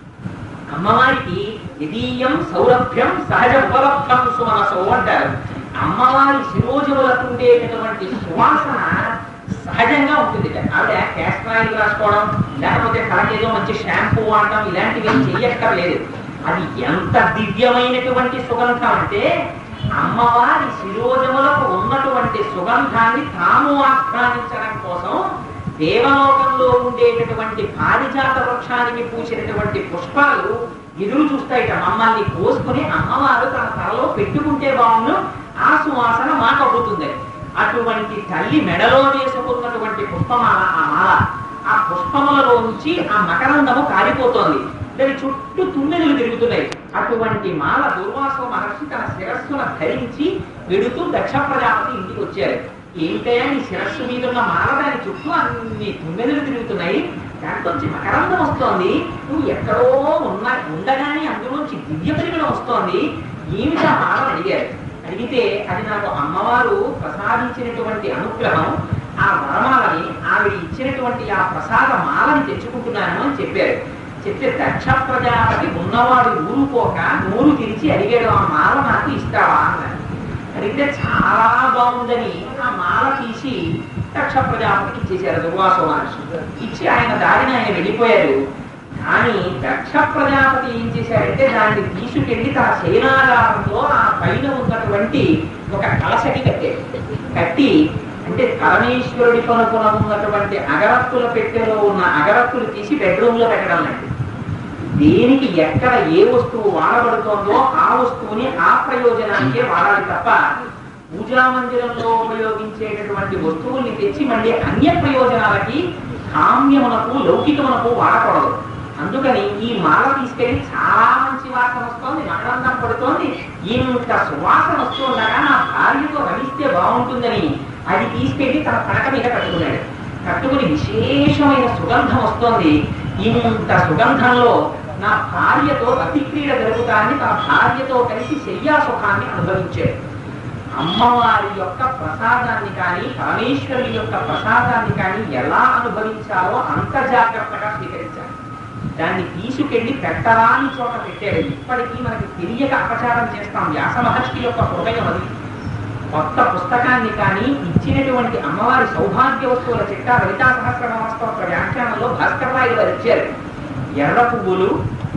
Speaker 1: అమ్మవారికి యదీయం సౌరభ్యం సహజ ఉపలబ్ధం సుమనసో అంటారు అమ్మవారి శిరోజములకు ఉండేటటువంటి సువాసన సహజంగా ఉంటుంది ఆవిడ క్యాస్ట్రాయిల్ రాసుకోవడం లేకపోతే తనకేదో మంచి షాంపూ వాడడం ఇలాంటివి ఏం చెయ్యక్కర్లేదు అది ఎంత దివ్యమైనటువంటి సుగంధం అంటే అమ్మవారి శిరోజములకు ఉన్నటువంటి సుగంధాన్ని తాము ఆఘ్రానించడం కోసం దేవలోకంలో ఉండేటటువంటి పారిజాత వృక్షానికి పూసినటువంటి పుష్పాలు ఎదురు చూస్తాయిట మమ్మల్ని కోసుకుని అమ్మవారు తన తలలో పెట్టుకుంటే బాగుండు ఆ సువాసన మాకు అబ్బుతుంది అటువంటి తల్లి మెడలో వేసుకున్నటువంటి పుష్పమాల ఆ మాల ఆ పుష్పములలో నుంచి ఆ మకరందము కారిపోతోంది దాని చుట్టూ తుమ్మెదలు తిరుగుతున్నాయి అటువంటి మాల దుర్వాస మహర్షి తన శిరస్సును ధరించి వెడుతూ దక్ష ప్రజాపతి ఇంటికి వచ్చారు ఏంటయ్యా నీ శిరస్సు మీద ఉన్న మాల దాని చుట్టూ అన్ని తుమ్మెదలు తిరుగుతున్నాయి దాంట్లోంచి మకరందం వస్తోంది నువ్వు ఎక్కడో ఉన్న ఉండగానే అందులోంచి దివ్య పరిమళం వస్తోంది ఏమిటి ఆ మాల అని అడిగారు అడిగితే అది నాకు అమ్మవారు ప్రసాదించినటువంటి అనుగ్రహం ఆ వరమాలని ఆవిడ ఇచ్చినటువంటి ఆ ప్రసాద మాలని తెచ్చుకుంటున్నాను అని చెప్పారు చెప్తే దక్ష ప్రజాపతి ఉన్నవాడు ఊరుకోక నోరు తెరిచి అడిగాడు ఆ మాల నాకు ఇస్తావా అన్నారు అడిగితే చాలా బాగుందని ఆ మాల తీసి దక్ష ప్రజాపతికి ఇచ్చేశారు దుర్వాస మహర్షి ఇచ్చి ఆయన దారిని ఆయన వెళ్ళిపోయారు కానీ దక్ష ప్రజాపతి ఏం చేశారంటే దాన్ని తీసుకెళ్లి తన శయనాగారంలో ఆ పైన ఉన్నటువంటి ఒక కలశకి కట్టారు కట్టి అంటే పరమేశ్వరుడి కొనుకొన ఉన్నటువంటి అగరత్తుల పెట్టెలో ఉన్న అగరత్తులు తీసి బెడ్రూమ్ లో పెట్టడం లాంటిది దేనికి ఎక్కడ ఏ వస్తువు వాడబడుతోందో ఆ వస్తువుని ఆ ప్రయోజనానికే వాడాలి తప్ప పూజా మందిరంలో ఉపయోగించేటటువంటి వస్తువుల్ని తెచ్చి మళ్ళీ అన్య ప్రయోజనాలకి కామ్యమునకు లౌకికమునకు వాడకూడదు అందుకని ఈ మాల తీసుకెళ్లి చాలా మంచి వాసన వస్తోంది మకరందం పడుతోంది ఇంత సువాసన వస్తుండగా నా భార్యతో రమిస్తే బాగుంటుందని అది తీసుకెళ్లి తన పడక మీద కట్టుకున్నాడు కట్టుకుని విశేషమైన సుగంధం వస్తోంది ఇంత సుగంధంలో నా భార్యతో రతిక్రీడ జరుగుతాన్ని తన భార్యతో కలిసి శయ్యా సుఖాన్ని అనుభవించాడు అమ్మవారి యొక్క ప్రసాదాన్ని కానీ పరమేశ్వరుని యొక్క ప్రసాదాన్ని కానీ ఎలా అనుభవించాలో అంత జాగ్రత్తగా స్వీకరించాలి దాన్ని తీసుకెళ్లి పెట్టరాని చోట పెట్టాడు ఇప్పటికీ మనకి తెలియక అపచారం చేస్తాం వ్యాస మహర్షి యొక్క హృదయం అది కొత్త పుస్తకాన్ని కానీ ఇచ్చినటువంటి అమ్మవారి సౌభాగ్య వస్తువుల చిట్టా లలితా సహస్రనామస్తోత్ర వ్యాఖ్యానంలో భాస్కర్ రాయలు వారు ఇచ్చారు ఎర్ర పువ్వులు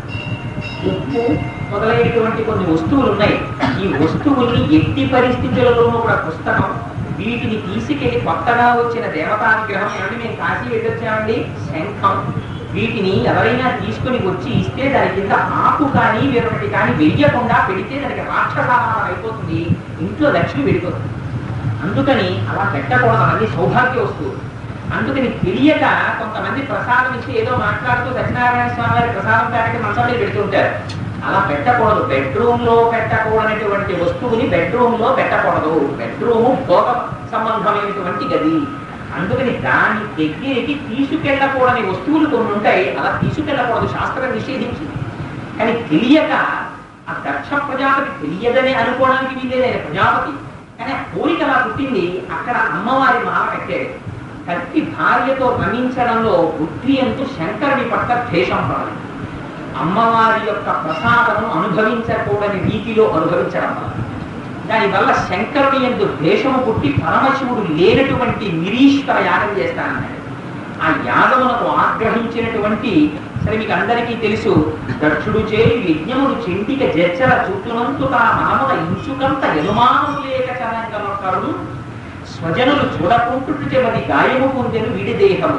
Speaker 1: ఉప్పు మొదలైనటువంటి కొన్ని వస్తువులు ఉన్నాయి ఈ వస్తువుల్ని ఎట్టి పరిస్థితులలోనూ కూడా పుస్తకం వీటిని తీసుకెళ్లి కొత్తగా వచ్చిన దేవతానుగ్రహం ఏమంటే మేము కాశీ వెళ్ళొచ్చామండి శంఖం వీటిని ఎవరైనా తీసుకొని వచ్చి ఇస్తే దాని కింద ఆకు కానీ వేరొకటి కానీ వెయ్యకుండా పెడితే దానికి రాక్షసాహారం అయిపోతుంది ఇంట్లో లక్ష్మి వెళ్ళిపోతుంది అందుకని అలా పెట్టకూడదు అది సౌభాగ్య వస్తువు అందుకని తెలియక కొంతమంది ప్రసాదం ఇచ్చి ఏదో మాట్లాడుతూ సత్యనారాయణ స్వామి వారి ప్రసాదం ప్యాకెట్ మంచం మీద పెడుతుంటారు అలా పెట్టకూడదు బెడ్రూమ్ లో పెట్టకూడనటువంటి వస్తువుని బెడ్రూమ్ లో పెట్టకూడదు బెడ్రూమ్ భోగ సంబంధమైనటువంటి గది అందుకని దాని దగ్గరికి తీసుకెళ్ళకూడని వస్తువులు కొన్ని ఉంటాయి అలా తీసుకెళ్ళకూడదు శాస్త్రం నిషేధించింది కానీ తెలియక ఆ దక్ష ప్రజాపతి తెలియదని అనుకోవడానికి వీలేదు ఆయన ప్రజాపతి కానీ ఆ కోరిక అలా పుట్టింది అక్కడ అమ్మవారి మాల కట్టాడు కత్తి భార్యతో రమించడంలో బుద్ధి అంటూ శంకరుని పట్ల ద్వేషం పడాలి అమ్మవారి యొక్క ప్రసాదము అనుభవించకూడని రీతిలో అనుభవించడం వల్ల దానివల్ల శంకరుని ఎందు ద్వేషము పుట్టి పరమశివుడు లేనటువంటి నిరీశ్వర యాగం చేస్తానన్నాడు ఆ యాగమునకు ఆగ్రహించినటువంటి సరే మీకు అందరికీ తెలుసు దక్షుడు చేయి యజ్ఞముడు చెంటిక జచ్చల చుట్టునంతు తా మనమున ఇంచుకంత యనుమానము లేక చరంగనొక్కడు స్వజనులు చూడకుంటుట చెమది గాయము పొందెను వీడి దేహము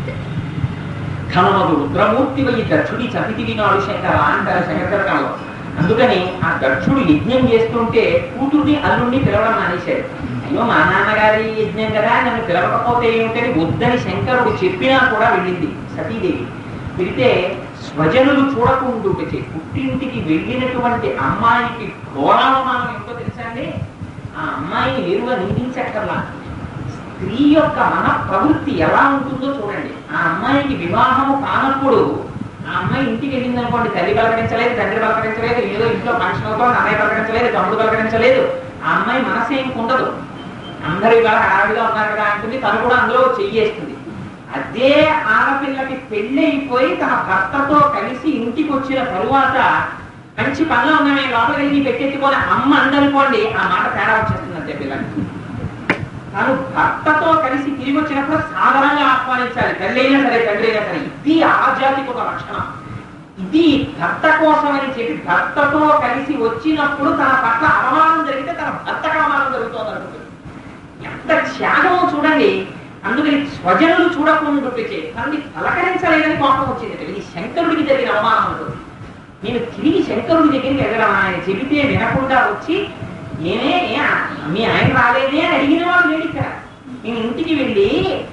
Speaker 1: ఘనమగు రుద్రమూర్తి వై దక్షుడి చపితి వినాడు శంకర అంటారు శంకరకాలంలో అందుకని ఆ దక్షుడు యజ్ఞం చేస్తుంటే కూతుర్ని అల్లుడిని పిలవడం మానేశాడు అయ్యో మా నాన్నగారి యజ్ఞం కదా నన్ను పిలవకపోతే ఏమిటని వద్దని శంకరుడు చెప్పినా కూడా వెళ్ళింది సతీదేవి వెళితే స్వజనులు చూడకుండుటచే పుట్టింటికి వెళ్ళినటువంటి అమ్మాయికి ఘోరావమానం ఎంతో తెలుసా అండి ఆ అమ్మాయిని ఎరువ నిందించక్కర్లా స్త్రీ యొక్క మన ప్రవృత్తి ఎలా ఉంటుందో చూడండి ఆ అమ్మాయికి వివాహము కానప్పుడు ఆ అమ్మాయి ఇంటికి వెళ్ళింది అనుకోండి తల్లి పలకరించలేదు తండ్రి పలకరించలేదు ఏదో ఇంట్లో ఫంక్షన్ అవుతుంది అన్నయ్య పలకరించలేదు తమ్ముడు పలకరించలేదు ఆ అమ్మాయి మనసు ఏం ఉండదు అందరూ ఇవాళ ఆవిడగా ఉన్నారు కదా అంటుంది తను కూడా అందులో చెయ్యేస్తుంది అదే ఆడపిల్లకి పెళ్ళి అయిపోయి తన భర్తతో కలిసి ఇంటికి వచ్చిన తరువాత మంచి పనిలో ఉన్నామే లోపలికి వెళ్ళి పెట్టెత్తుకొని అమ్మ అందనుకోండి ఆ మాట తేడా వచ్చేస్తుంది అంతే పిల్లకి తాను భర్తతో కలిసి తిరిగి వచ్చినప్పుడు సాధారణంగా ఆహ్వానించాలి తల్లి అయినా సరే తండ్రి అయినా సరే ఇది ఆజాతికి ఒక లక్షణం ఇది భర్త కోసం అని చెప్పి భర్తతో కలిసి వచ్చినప్పుడు తన పట్ల అవమానం జరిగితే తన భర్తకు అవమానం జరుగుతుంది అనుకుంటుంది ఎంత త్యాగమో చూడండి అందుకని స్వజనులు చూడకుండా పెట్టే తనని పలకరించలేదని కోపం వచ్చింది ఇది శంకరుడికి జరిగిన అవమానం అనుకుంది నేను తిరిగి శంకరుడి దగ్గరికి వెళ్ళడం ఆయన చెబితే వినకుండా వచ్చి నేనే ఏ, మీ ఆయన రాలేదే అని అడిగిన వాడు లేడు ఇక్కడ నేను ఇంటికి వెళ్ళి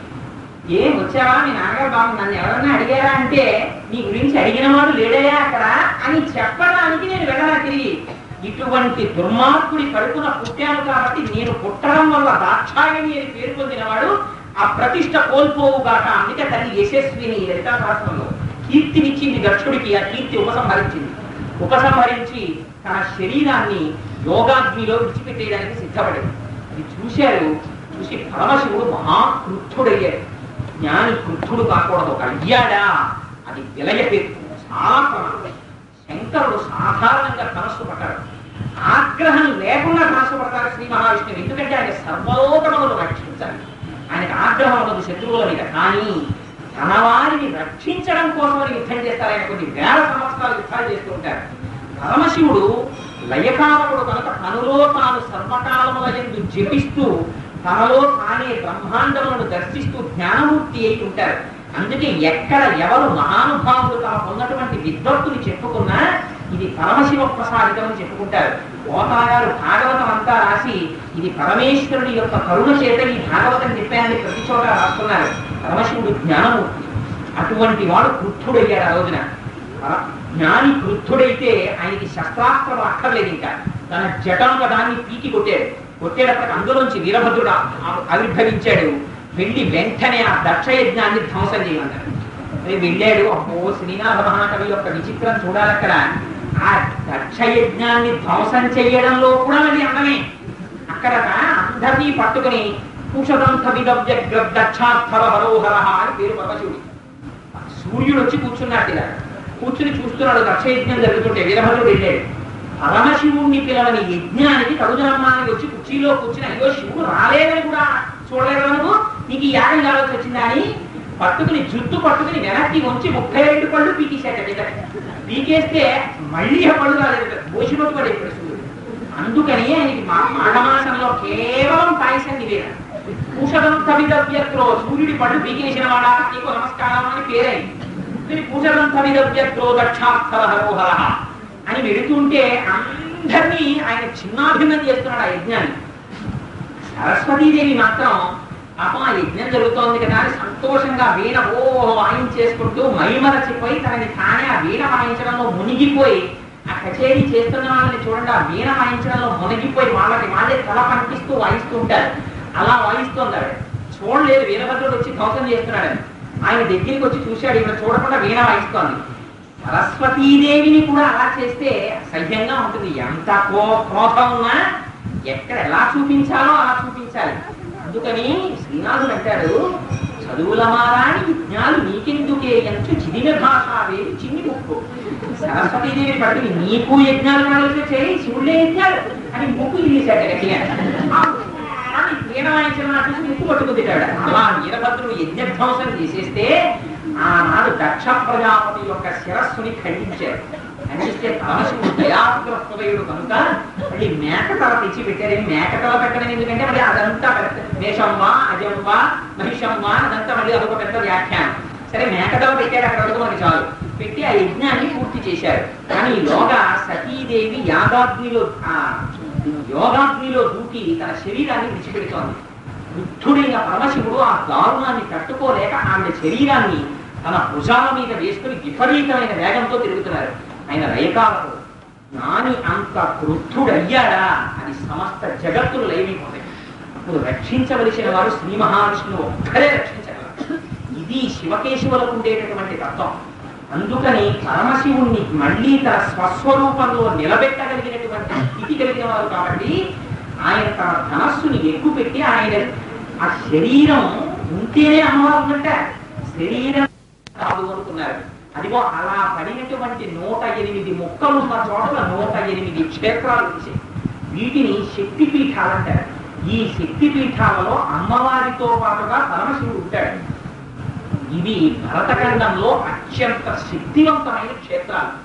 Speaker 1: ఏం వచ్చావా మీ నాన్నగారు బాబు నన్ను ఎవరన్నా అడిగారా అంటే నీ గురించి అడిగిన వాడు లేడయా అక్కడ అని చెప్పడానికి నేను వెళ్ళనా తిరిగి ఇటువంటి దుర్మార్గుడి కడుపున పుట్టాను కాబట్టి నేను పుట్టడం వల్ల దాక్షాయణి అని పేరు పొందినవాడు ఆ ప్రతిష్ట కోల్పోవుగాక అందుకే తల్లి యశస్విని లలితా శాస్త్రంలో కీర్తినిచ్చింది దక్షుడికి ఆ కీర్తి ఉపసంహరించింది ఉపసంహరించి తన శరీరాన్ని యోగాగ్నిలో విడిచిపెట్టేయడానికి సిద్ధపడింది అది చూశారు చూసి పరమశివుడు మహాకృద్ధుడయ్యాడు జ్ఞాని కృద్ధుడు కాకూడదు ఒక అయ్యాడా అది విలయ పేరు చాలా ప్రమాదం శంకరుడు సాధారణంగా మనస్సు పట్టాడు ఆగ్రహం లేకుండా మనస్సు పడతారు శ్రీ మహావిష్ణువు ఎందుకంటే ఆయన సర్వలోకములను రక్షించాలి ఆయనకు ఆగ్రహం ఉన్నది శత్రువుల మీద కానీ తన వారిని రక్షించడం కోసమని యుద్ధం చేస్తారు ఆయన కొన్ని వేల సంవత్సరాలు యుద్ధాలు చేస్తూ ఉంటారు పరమశివుడు లయకాలకుడు కనుక తనలో తాను సర్వకాలముల ఎందు జపిస్తూ తనలో తానే బ్రహ్మాండములను దర్శిస్తూ జ్ఞానమూర్తి అయి ఉంటారు అందుకే ఎక్కడ ఎవరు మహానుభావులు తమకు ఉన్నటువంటి విద్వత్తుని చెప్పుకున్నా ఇది పరమశివ ప్రసాదితం అని చెప్పుకుంటారు ఓతాగారు భాగవతం అంతా రాసి ఇది పరమేశ్వరుడి యొక్క కరుణ చేత ఈ భాగవతం చెప్పాయని ప్రతి చోట రాస్తున్నారు పరమశివుడు జ్ఞానమూర్తి అటువంటి వాడు కృద్ధుడయ్యాడు ఆ రోజున పర- జ్ఞాని కృద్ధుడైతే ఆయనకి శస్త్రాస్త్రం అక్కర్లేదు ఇంకా తన జటంలో దాన్ని పీకి కొట్టాడు కొట్టేటప్పటికి అందులోంచి వీరభద్రుడు ఆ- ఆవిర్భవించాడు వెళ్ళి వెంటనే ఆ దక్ష యజ్ఞాన్ని ధ్వంసం చేయమన్నాడు మరి వెళ్ళాడు అబ్బో శ్రీనాథ మహాకవి యొక్క విచిత్రం చూడాలక్కడ ఆ దక్ష యజ్ఞాన్ని ధ్వంసం చేయడంలో కూడా అది అందమే అక్కడ అందరినీ పట్టుకుని కుషదంత దక్షాత్మర హరోహర అని పేరు పరమశివుడి సూర్యుడు వచ్చి కూర్చున్నాడు ఇలా కూర్చుని చూస్తున్నాడు దక్ష యజ్ఞం జరుగుతుంటే వీరభద్రుడు వెళ్ళాడు పరమశివుణ్ణి పిలవని యజ్ఞానికి కడుజనమ్మానికి వచ్చి కుర్చీలో కూర్చుని అయ్యో శివుడు రాలేదని కూడా చూడలేదు నువ్వు నీకు ఈ యాగం కావాల్సి వచ్చిందా అని పట్టుకుని జుట్టు పట్టుకుని వెనక్కి ఉంచి ముప్పై రెండు పళ్ళు పీకేశాట మీద పీకేస్తే మళ్ళీ ఆ పళ్ళు రాలేదు భోషినట్టు పడే ఇప్పుడు సూర్యుడు అందుకని ఆయనకి మా- మాఘమాసంలో కేవలం పాయసం నివేదన పూషదం తమిదవ్యత్రో సూర్యుడి పళ్ళు పీకేసిన వాడా నీకు నమస్కారం అని పేరైంది పూషదం తమిదవ్యత్రో దక్షాక్షర హరోహర అని వెళుతుంటే అందరినీ ఆయన చిన్నాభిన్నం చేస్తున్నాడు ఆ యజ్ఞాన్ని సరస్వతీదేవి మాత్రం పాపం ఆ యజ్ఞం జరుగుతోంది కదా అని సంతోషంగా వీణ ఓ వాయించేసుకుంటూ మైమరచిపోయి తనని తానే ఆ వీణ వాయించడంలో మునిగిపోయి ఆ కచేరీ చేస్తున్న వాళ్ళని చూడండి ఆ వీణ వాయించడంలో మునిగిపోయి వాళ్ళకి వాళ్ళే తల కనిపిస్తూ వాయిస్తూ ఉంటారు అలా వాయిస్తోంది ఆవిడ చూడలేదు వీరభద్రుడు వచ్చి ధ్వంసం చేస్తున్నాడు ఆయన దగ్గరికి వచ్చి చూశాడు ఈవిడ చూడకుండా వీణ వాయిస్తోంది సరస్వతీదేవిని కూడా అలా చేస్తే అసహ్యంగా ఉంటుంది ఎంత కో- క్రోధం ఉన్నా ఎక్కడ ఎలా చూపించాలో అలా చూపించాలి అందుకని శ్రీనాథుడు అంటాడు చదువుల మారాని విజ్ఞాలు నీకెందుకే ఎంచు చిదిన భాషావేవి చిన్ని ముక్కు సరస్వతీదేవి పట్టుకుని నీకు యజ్ఞాలు నడుస్తూ చేయి శివుడే యజ్ఞాలు అని ముక్కు తీసాడు గట్టిగా అని వీణ వాయించిన చూసి ముక్కు పట్టుకుంది ఆవిడ అలా వీరభద్రుడు యజ్ఞధ్వంసం చేసేస్తే ఆనాడు దక్ష ప్రజాపతి యొక్క శిరస్సుని ఖండించారు ఖండిస్తే పరమశివుడు దయాగ్ర హృదయుడు కనుక మళ్ళీ మేకతల తెచ్చి పెట్టారు ఈ మేకతల పెట్టడం ఎందుకంటే మరి అదంతా పెద్ద మేషం వా అజం వా మహిషం వా అదంతా మళ్ళీ అదొక పెద్ద వ్యాఖ్యానం సరే మేకతల పెట్టారు అక్కడ వరకు మనకి చాలు పెట్టి ఆ యజ్ఞాన్ని పూర్తి చేశారు కానీ ఈలోగా సతీదేవి యాగాగ్నిలో ఆ యోగాగ్నిలో దూకి తన శరీరాన్ని విడిచిపెడుతోంది వృద్ధుడైన పరమశివుడు ఆ దారుణాన్ని తట్టుకోలేక ఆవిడ శరీరాన్ని తన భుజాల మీద వేసుకుని విపరీతమైన వేగంతో తిరుగుతున్నారు ఆయన రైకాలకు నాని అంత క్రుద్ధుడయ్యాడా అది సమస్త జగత్తులు లయమైపోతాయి అప్పుడు రక్షించవలసిన వారు శ్రీ మహావిష్ణువు ఒక్కరే రక్షించగలరు ఇది శివకేశవులకు ఉండేటటువంటి తత్వం అందుకని పరమశివుణ్ణి మళ్ళీ తన స్వస్వరూపంలో నిలబెట్టగలిగినటువంటి స్థితి కలిగిన వారు కాబట్టి ఆయన తన ధనస్సుని ఎక్కుపెట్టి ఆయన ఆ శరీరం ఉంటేనే అమ్మవారు ఉన్నట్ట శరీరం కాదు అనుకున్నారు అదిగో అలా పడినటువంటి నూట ఎనిమిది మొక్కలు ఉన్న చోట్ల నూట ఎనిమిది క్షేత్రాలు వచ్చాయి వీటిని శక్తి పీఠాలు అంటారు ఈ శక్తి పీఠాలలో అమ్మవారితో పాటుగా పరమశివుడు ఉంటాడు ఇవి భరతఖండంలో అత్యంత శక్తివంతమైన క్షేత్రాలు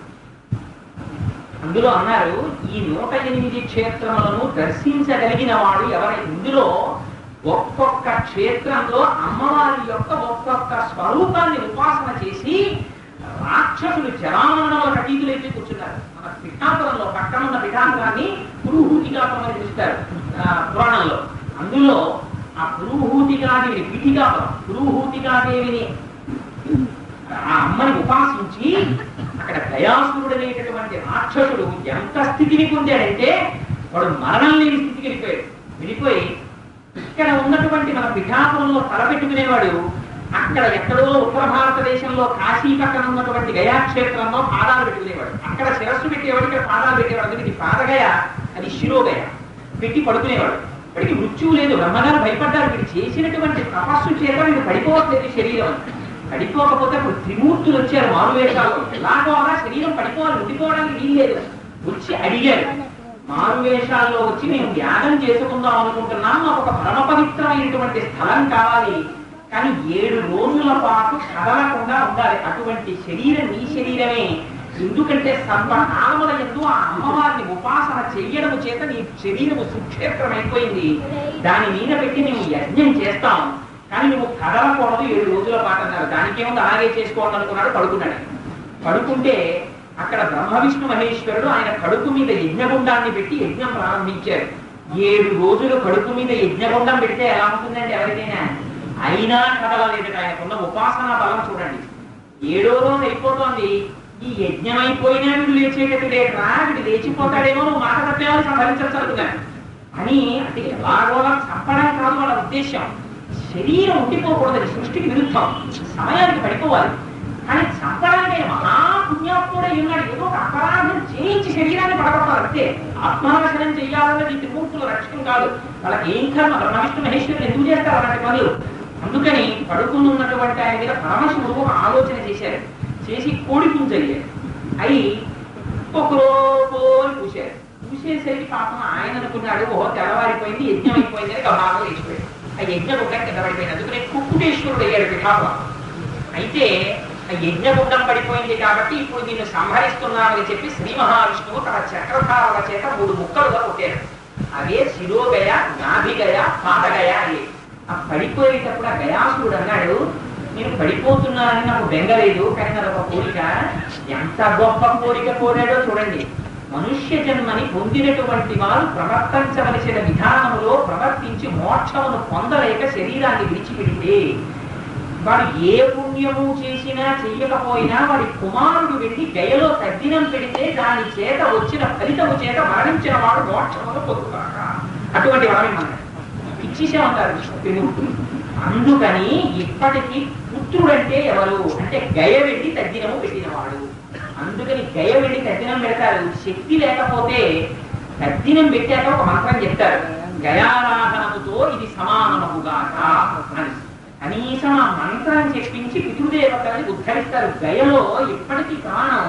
Speaker 1: అందులో అన్నారు ఈ నూట ఎనిమిది క్షేత్రములను దర్శించగలిగిన వాడు ఎవరైనా ఇందులో ఒక్కొక్క క్షేత్రంలో అమ్మవారి యొక్క ఒక్కొక్క స్వరూపాన్ని ఉపాసన చేసి రాక్షసులు జరామరణముల అతీతులైతే కూర్చున్నారు మన పిఠాపురంలో పక్కన ఉన్న పిఠాపురాన్ని పురుహూతికాపురం అని పిలుస్తారు ఆ, పురాణంలో అందులో ఆ పురుహూతికాదేవిని పీఠికాపురం పురుహూతికాదేవిని ఆ అమ్మని ఉపాసించి అక్కడ దయాసురుడు అనేటటువంటి రాక్షసుడు ఎంత స్థితిని పొందాడంటే వాడు మరణం లేని స్థితికి వెళ్ళిపోయాడు వెళ్ళిపోయి ఇక్కడ ఉన్నటువంటి మన పిఠాపురంలో తలపెట్టుకునేవాడు అక్కడ ఎక్కడో ఉత్తర భారతదేశంలో కాశీ పక్కన ఉన్నటువంటి గయా క్షేత్రంలో పాదాలు పెట్టుకునేవాడు అక్కడ శిరస్సు పెట్టేవాడు ఇక్కడ పాదాలు పెట్టేవాడు అందుకే ఇది పాదగయ అది శిరోగయ పెట్టి పడుకునేవాడు వాడికి మృత్యువు లేదు బ్రహ్మగారు భయపడ్డారు వీడు చేసినటువంటి తపస్సు చేత వీడు పడిపోవట్లేదు శరీరం పడిపోకపోతే అప్పుడు త్రిమూర్తులు వచ్చారు మారువేషాలు ఎలాగో అలా శరీరం పడిపోవాలి ఉండిపోవడానికి వీల్లేదు వచ్చి అడిగారు మారువేషాల్లో వచ్చి మేము యాగం చేసుకుందాం అనుకుంటున్నాం మాకు ఒక పరమ పవిత్రమైనటువంటి స్థలం కావాలి కానీ ఏడు రోజుల పాటు కదలకుండా ఉండాలి అటువంటి శరీరం నీ శరీరమే ఎందుకంటే సర్వకాలముల ఎందు ఆ అమ్మవారిని ఉపాసన చెయ్యడం చేత నీ శరీరము సుక్షేత్రం అయిపోయింది దాని మీద పెట్టి మేము యజ్ఞం చేస్తాం కానీ నువ్వు కదలకూడదు ఏడు రోజుల పాటు అన్నారు దానికేముంది అలాగే చేసుకోవాలి అనుకున్నాడు పడుకున్నాడు పడుకుంటే అక్కడ బ్రహ్మ విష్ణు మహేశ్వరుడు ఆయన కడుపు మీద యజ్ఞగుండాన్ని పెట్టి యజ్ఞం ప్రారంభించారు ఏడు రోజులు కడుపు మీద యజ్ఞగుండం పెడితే ఎలా ఉంటుందండి ఎవరికైనా అయినా కదలలేదు ఆయనకున్న ఉపాసనా బలం చూడండి ఏడో రోజు అయిపోతోంది ఈ యజ్ఞం అయిపోయినా వీడు లేచేటట్టు లేట్రా వీడు లేచిపోతాడేమో నువ్వు మాట తప్పేమో సంభవించచ్చు అనుకున్నాను అని అంటే ఎలాగోలా చంపడం కాదు వాళ్ళ ఉద్దేశం శరీరం ఉండిపోకూడదు అది సృష్టికి విరుద్ధం సమయానికి పడిపోవాలి కానీ చంపడానికి ఆయన మహాపుణ్యాత్ముడే ఉన్నాడు ఏదో ఒక అపరాధం చేయించి శరీరాన్ని పడగొట్టాలి అంతే ఆత్మనాశనం చేయాలన్నది ఈ త్రిమూర్తుల రక్షణ కాదు వాళ్ళకి ఏం కర్మ బ్రహ్మవిష్ణు మహేశ్వరులు ఎందుకు చేస్తారు అలాంటి పనులు అందుకని పడుకుని ఉన్నటువంటి ఆయన మీద పరమశివుడు ఒక ఆలోచన చేశారు చేసి కోడి పుంజయ్యారు అయి ఒక రోజు పూసారు పూసేసరికి పాపం ఆయన అనుకున్నాడు ఓహో తెల్లవారిపోయింది యజ్ఞం అయిపోయింది అని గబాగా లేచిపోయాడు ఆ యజ్ఞగుండం కింద పడిపోయింది అందుకనే కుక్కుటేశ్వరుడు అయ్యాడు పిఠాపురం అయితే ఆ యజ్ఞగుండం పడిపోయింది కాబట్టి ఇప్పుడు దీన్ని సంహరిస్తున్నానని చెప్పి శ్రీ మహావిష్ణువు తన చక్రధారల చేత మూడు ముక్కలుగా కొట్టారు అవే శిరోగయ నాభిగయ పాదగయ అయ్యి ఆ పడిపోయేటప్పుడు ఆ గయాసుడు అన్నాడు నేను పడిపోతున్నానని నాకు బెంగలేదు కానీ నాకు ఒక కోరిక ఎంత గొప్ప కోరిక కోరాడో చూడండి
Speaker 2: మనుష్య జన్మని పొందినటువంటి వారు ప్రవర్తించవలసిన విధానములో ప్రవర్తించి మోక్షమును పొందలేక శరీరాన్ని విడిచిపెడితే వాడు ఏ పుణ్యము చేసినా చెయ్యకపోయినా వాడి కుమారుడు వెళ్ళి గయలో తగ్గినం పెడితే దాని చేత వచ్చిన ఫలితము చేత మరణించిన వాడు మోక్షమును పొందుతాక అటువంటి వాడిని మనం ఇచ్చేసామంటారు విష్ణుడు అందుకని ఇప్పటికీ పుత్రుడంటే ఎవరు అంటే గయ వెళ్ళి తగ్గినము పెట్టినవాడు అందుకని గయ వెళ్ళి తద్దినం పెడతారు శక్తి లేకపోతే తద్దినం పెట్టాక ఒక మంత్రం చెప్తారు గయారాధనముతో ఇది సమానముగాక అని కనీసం ఆ మంత్రం చెప్పించి పితృదేవతల్ని ఉద్ధరిస్తారు గయలో ఇప్పటికీ ప్రాణం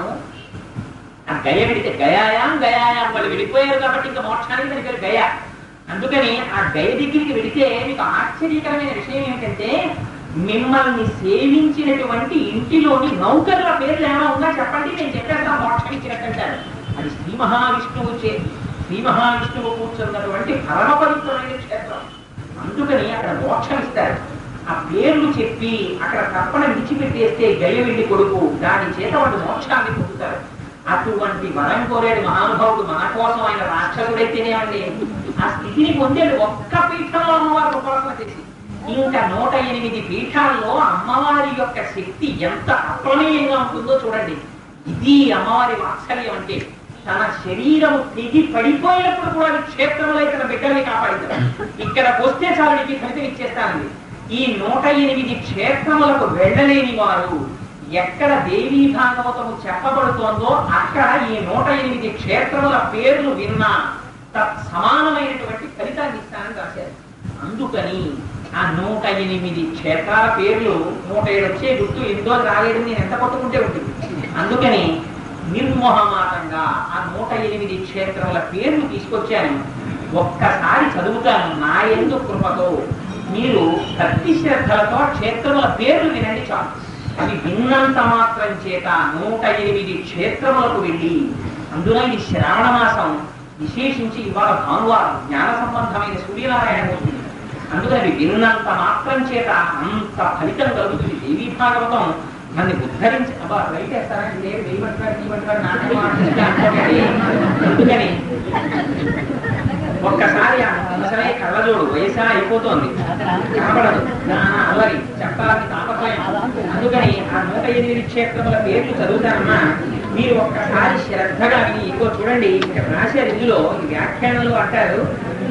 Speaker 2: ఆ గయ పెడితే గయాయాం గయాయాం వాళ్ళు వెళ్ళిపోయారు కాబట్టి ఇంకా మోక్షానికి దాని పేరు గయ అందుకని ఆ గయ దగ్గరికి వెడితే మీకు ఆశ్చర్యకరమైన విషయం ఏమిటంటే మిమ్మల్ని సేవించినటువంటి ఇంటిలోని నౌకర్ల పేర్లు ఏమైనా ఉందా చెప్పండి నేను చెప్పేస్తా మోక్షం ఇచ్చినట్టంటారు అది శ్రీ మహావిష్ణువు చే శ్రీ మహావిష్ణువు కూర్చున్నటువంటి పరమ పవిత్రమైన క్షేత్రం అందుకని అక్కడ మోక్షం ఇస్తారు ఆ పేర్లు చెప్పి అక్కడ తప్పన విడిచిపెట్టేస్తే గయ వెళ్ళి కొడుకు దాని చేత వాళ్ళు మోక్షాన్ని పొందుతారు అటువంటి వరం కోరేడు మహానుభావుడు మన కోసం ఆయన రాక్షసుడైతేనే అండి ఆ స్థితిని పొందేడు ఒక్క పీఠంలో అమ్మవారు ఉపాసన చేసి ఇంకా నూట ఎనిమిది పీఠాల్లో అమ్మవారి యొక్క శక్తి ఎంత అప్రమేయంగా ఉంటుందో చూడండి ఇది అమ్మవారి వాత్సల్యం అంటే తన శరీరం తెగి పడిపోయినప్పుడు కూడా అది క్షేత్రంలో తన బిడ్డల్ని కాపాడింది ఇక్కడికి వస్తే చాలు నీకు ఫలితం ఇచ్చేస్తానండి ఈ నూట ఎనిమిది క్షేత్రములకు వెళ్ళలేని వారు ఎక్కడ దేవీ భాగవతము చెప్పబడుతోందో అక్కడ ఈ నూట ఎనిమిది క్షేత్రముల పేర్లు విన్నా తత్ సమానమైనటువంటి ఫలితాన్ని ఇస్తానని రాశారు అందుకని ఆ నూట ఎనిమిది క్షేత్రాల పేర్లు నూట ఏడు వచ్చే గుర్తు ఎనిమిదో రాలేదు నేను ఎంత కొట్టుకుంటే ఉంటుంది అందుకని నిర్మోహమాతంగా ఆ నూట ఎనిమిది క్షేత్రముల పేర్లు తీసుకొచ్చాను ఒక్కసారి చదువుతాను నా ఎందు కృపతో మీరు భక్తి శ్రద్ధలతో క్షేత్రముల పేర్లు వినండి చాలు అవి విన్నంత మాత్రం చేత నూట ఎనిమిది క్షేత్రములకు వెళ్ళి అందున ఇది శ్రావణ మాసం విశేషించి ఇవాళ భానువారం జ్ఞాన సంబంధమైన సూర్యనారాయణ మూర్తి అందుకని అవి విన్నంత మాత్రం చేత అంత ఫలితం కలుగుతుంది దేవీ భాగవతం నన్ను ఉద్ధరించి అబ్బా రైట్ వేస్తారా లేదు వేయమంటారు తీయమంటారు నాన్న మాట్లాడుతుంటే అందుకని ఒక్కసారి ఆ ముసలే కళ్ళజోడు వయసా అయిపోతోంది కనపడదు నాన్న అల్లరి చెప్పాలని తాపత్రయం అందుకని ఆ నూట ఎనిమిది క్షేత్రముల పేర్లు చదువుతానమ్మా మీరు ఒక్కసారి శ్రద్ధగా విని ఇంకో చూడండి ఇక్కడ రాశారు ఇందులో ఈ వ్యాఖ్యానంలో అంటారు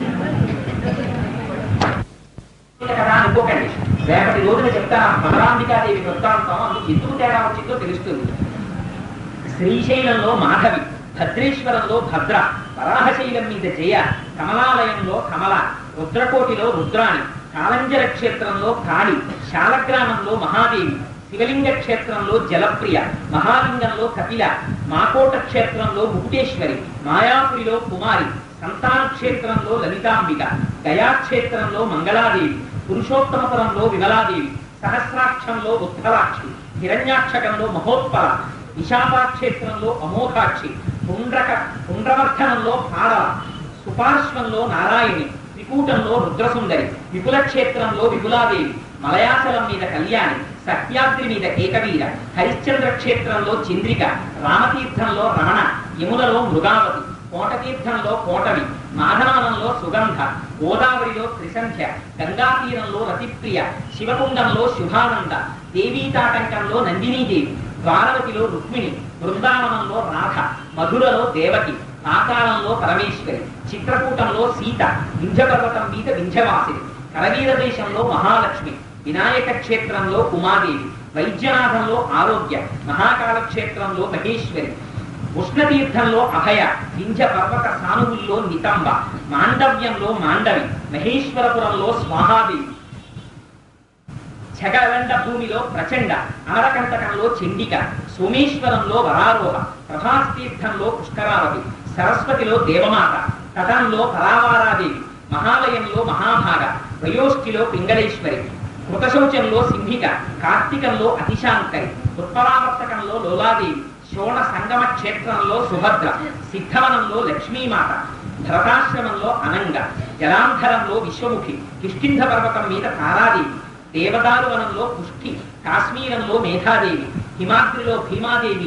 Speaker 2: కదా అనుకోకండి రేపటి రోజున చెప్తా బలరాంబికాదేవి వృత్తాంతం అందుకు ఎందుకు తేడా వచ్చిందో తెలుస్తుంది శ్రీశైలంలో మాధవి భద్రేశ్వరంలో భద్ర వరాహశైలం మీద జయ కమలాలయంలో కమల రుద్రకోటిలో రుద్రాణి కాలంజర క్షేత్రంలో కాళి శాలగ్రామంలో మహాదేవి శివలింగ క్షేత్రంలో జలప్రియ మహాలింగంలో కపిల మాకోట క్షేత్రంలో ముకుటేశ్వరి మాయాపురిలో కుమారి సంతాన క్షేత్రంలో లలితాంబిక గయాక్షేత్రంలో మంగళాదేవి పురుషోత్తమపురంలో విమలాదేవి సహస్రాక్షంలో ఉత్తరాక్షి హిరణ్యాక్షకంలో మహోత్పల విశాఖాక్షేత్రంలో అమోఘాక్షి పుండ్రక పుండ్రవర్ధనంలో పాడవ సుపార్శ్వంలో నారాయణి త్రికూటంలో రుద్రసుందరి విపుల క్షేత్రంలో విపులాదేవి మలయాచలం మీద కళ్యాణి సహ్యాద్రి మీద ఏకవీర హరిశ్చంద్ర క్షేత్రంలో చంద్రిక రామతీర్థంలో రమణ యములలో మృగావతి కోటతీర్థంలో కోటవి మాధవనంలో సుగంధ గోదావరిలో త్రిసంధ్య గంగాతీరంలో రతిప్రియ శివకుండంలో శుభానంద దేవీతాటంకంలో నందినీదేవి ద్వారవతిలో రుక్మిణి బృందావనంలో రాధ మధురలో దేవకి పాతాళంలో పరమేశ్వరి చిత్రకూటంలో సీత వింధ్యపర్వతం మీద వింధ్యవాసిని కరవీర దేశంలో మహాలక్ష్మి వినాయక క్షేత్రంలో ఉమాదేవి వైద్యనాథంలో ఆరోగ్య మహాకాల క్షేత్రంలో మహేశ్వరి ఉష్ణతీర్థంలో అభయ వింధ్య పర్వత సానువుల్లో నితంబ మాండవ్యంలో మాండవి మహేశ్వరపురంలో స్వాహాదేవి జగవండ భూమిలో ప్రచండ అమరకంటకంలో చండిక సోమేశ్వరంలో వరారోహ ప్రభాస్తీర్థంలో పుష్కరావతి సరస్వతిలో దేవమాత తటంలో పరావారాదేవి మహాలయంలో మహాభాగ వయోష్ఠిలో పింగళేశ్వరి కృతశౌచంలో సింహిక కార్తీకంలో అతిశాంకరి ఉత్పరావర్తకంలో లోలాదేవి శోణ సంగమ క్షేత్రంలో సుభద్ర సిద్ధవనంలో లక్ష్మీమాత భరతాశ్రమంలో అనంగ జలాంధరంలో విశ్వముఖి కిష్కింధ పర్వతం మీద తారాదేవి దేవదారు వనంలో పుష్టి కాశ్మీరంలో మేఘాదేవి హిమాద్రిలో భీమాదేవి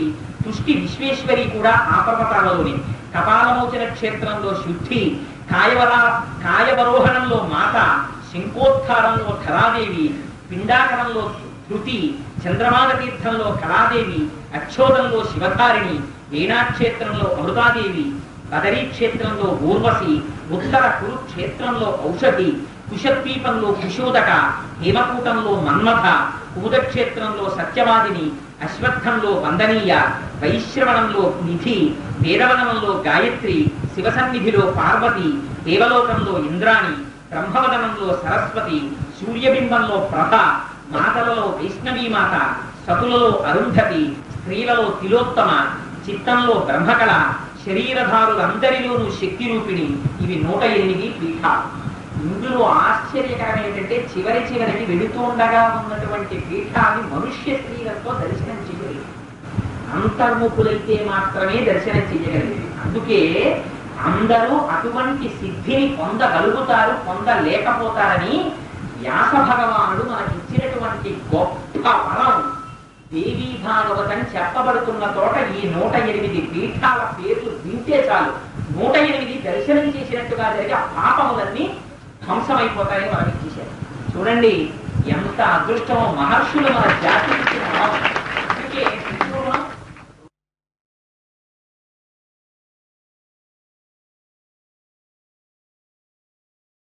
Speaker 2: తుష్టి విశ్వేశ్వరి కూడా ఆ పర్వతాలలోనే కపాలమోచన క్షేత్రంలో శుద్ధి కాయవరా కాయవరోహణంలో మాత శంకోత్కారంలో కళాదేవి పిండాకరంలో ధృతి చంద్రమాన తీర్థంలో కళాదేవి అక్షోదంలో శివధారిణి వీణాక్షేత్రంలో అమృతాదేవి బదరీ క్షేత్రంలో ఊర్వశి ఉత్తర కురుక్షేత్రంలో ఔషధి కుశద్వీపంలో కుశోదక హేమకూటంలో మన్మథ కూదక్షేత్రంలో సత్యవాదిని అశ్వత్థంలో వందనీయ వైశ్రవణంలో నిధి వేదవనంలో గాయత్రి శివసన్నిధిలో పార్వతి దేవలోకంలో ఇంద్రాణి బ్రహ్మవదనంలో సరస్వతి సూర్యబింబంలో ప్రభ మాతలలో వైష్ణవీ మాత సతులలో అరుంధతి స్త్రీలలో తిలోత్తమ చిత్తంలో బ్రహ్మకళ శరీరధారులందరిలోనూ శక్తి రూపిణి ఇవి నూట ఎనిమిది పీఠాలు ఇందులో ఆశ్చర్యకరం ఏంటంటే చివరి చివరికి వెళుతూ ఉండగా ఉన్నటువంటి పీఠాన్ని మనుష్య స్త్రీలతో దర్శనం చేయలేదు అంతర్ముఖులైతే మాత్రమే దర్శనం చేయగలిగేది అందుకే అందరూ అటువంటి సిద్ధిని పొందగలుగుతారు పొందలేకపోతారని వ్యాస భగవానుడు మనకి ఇచ్చినటువంటి గొప్ప వరం దేవీ భాగవతం చెప్పబడుతున్న చోట ఈ నూట ఎనిమిది పీఠాల పేర్లు వింటే చాలు నూట ఎనిమిది దర్శనం చేసినట్టుగా జరిగే ఆ పాపములన్నీ ధ్వంసమైపోతాయని మనకి ఇచ్చేశారు చూడండి ఎంత అదృష్టమో మహర్షులు మన జాతికి ఇచ్చిన వరం. అందుకే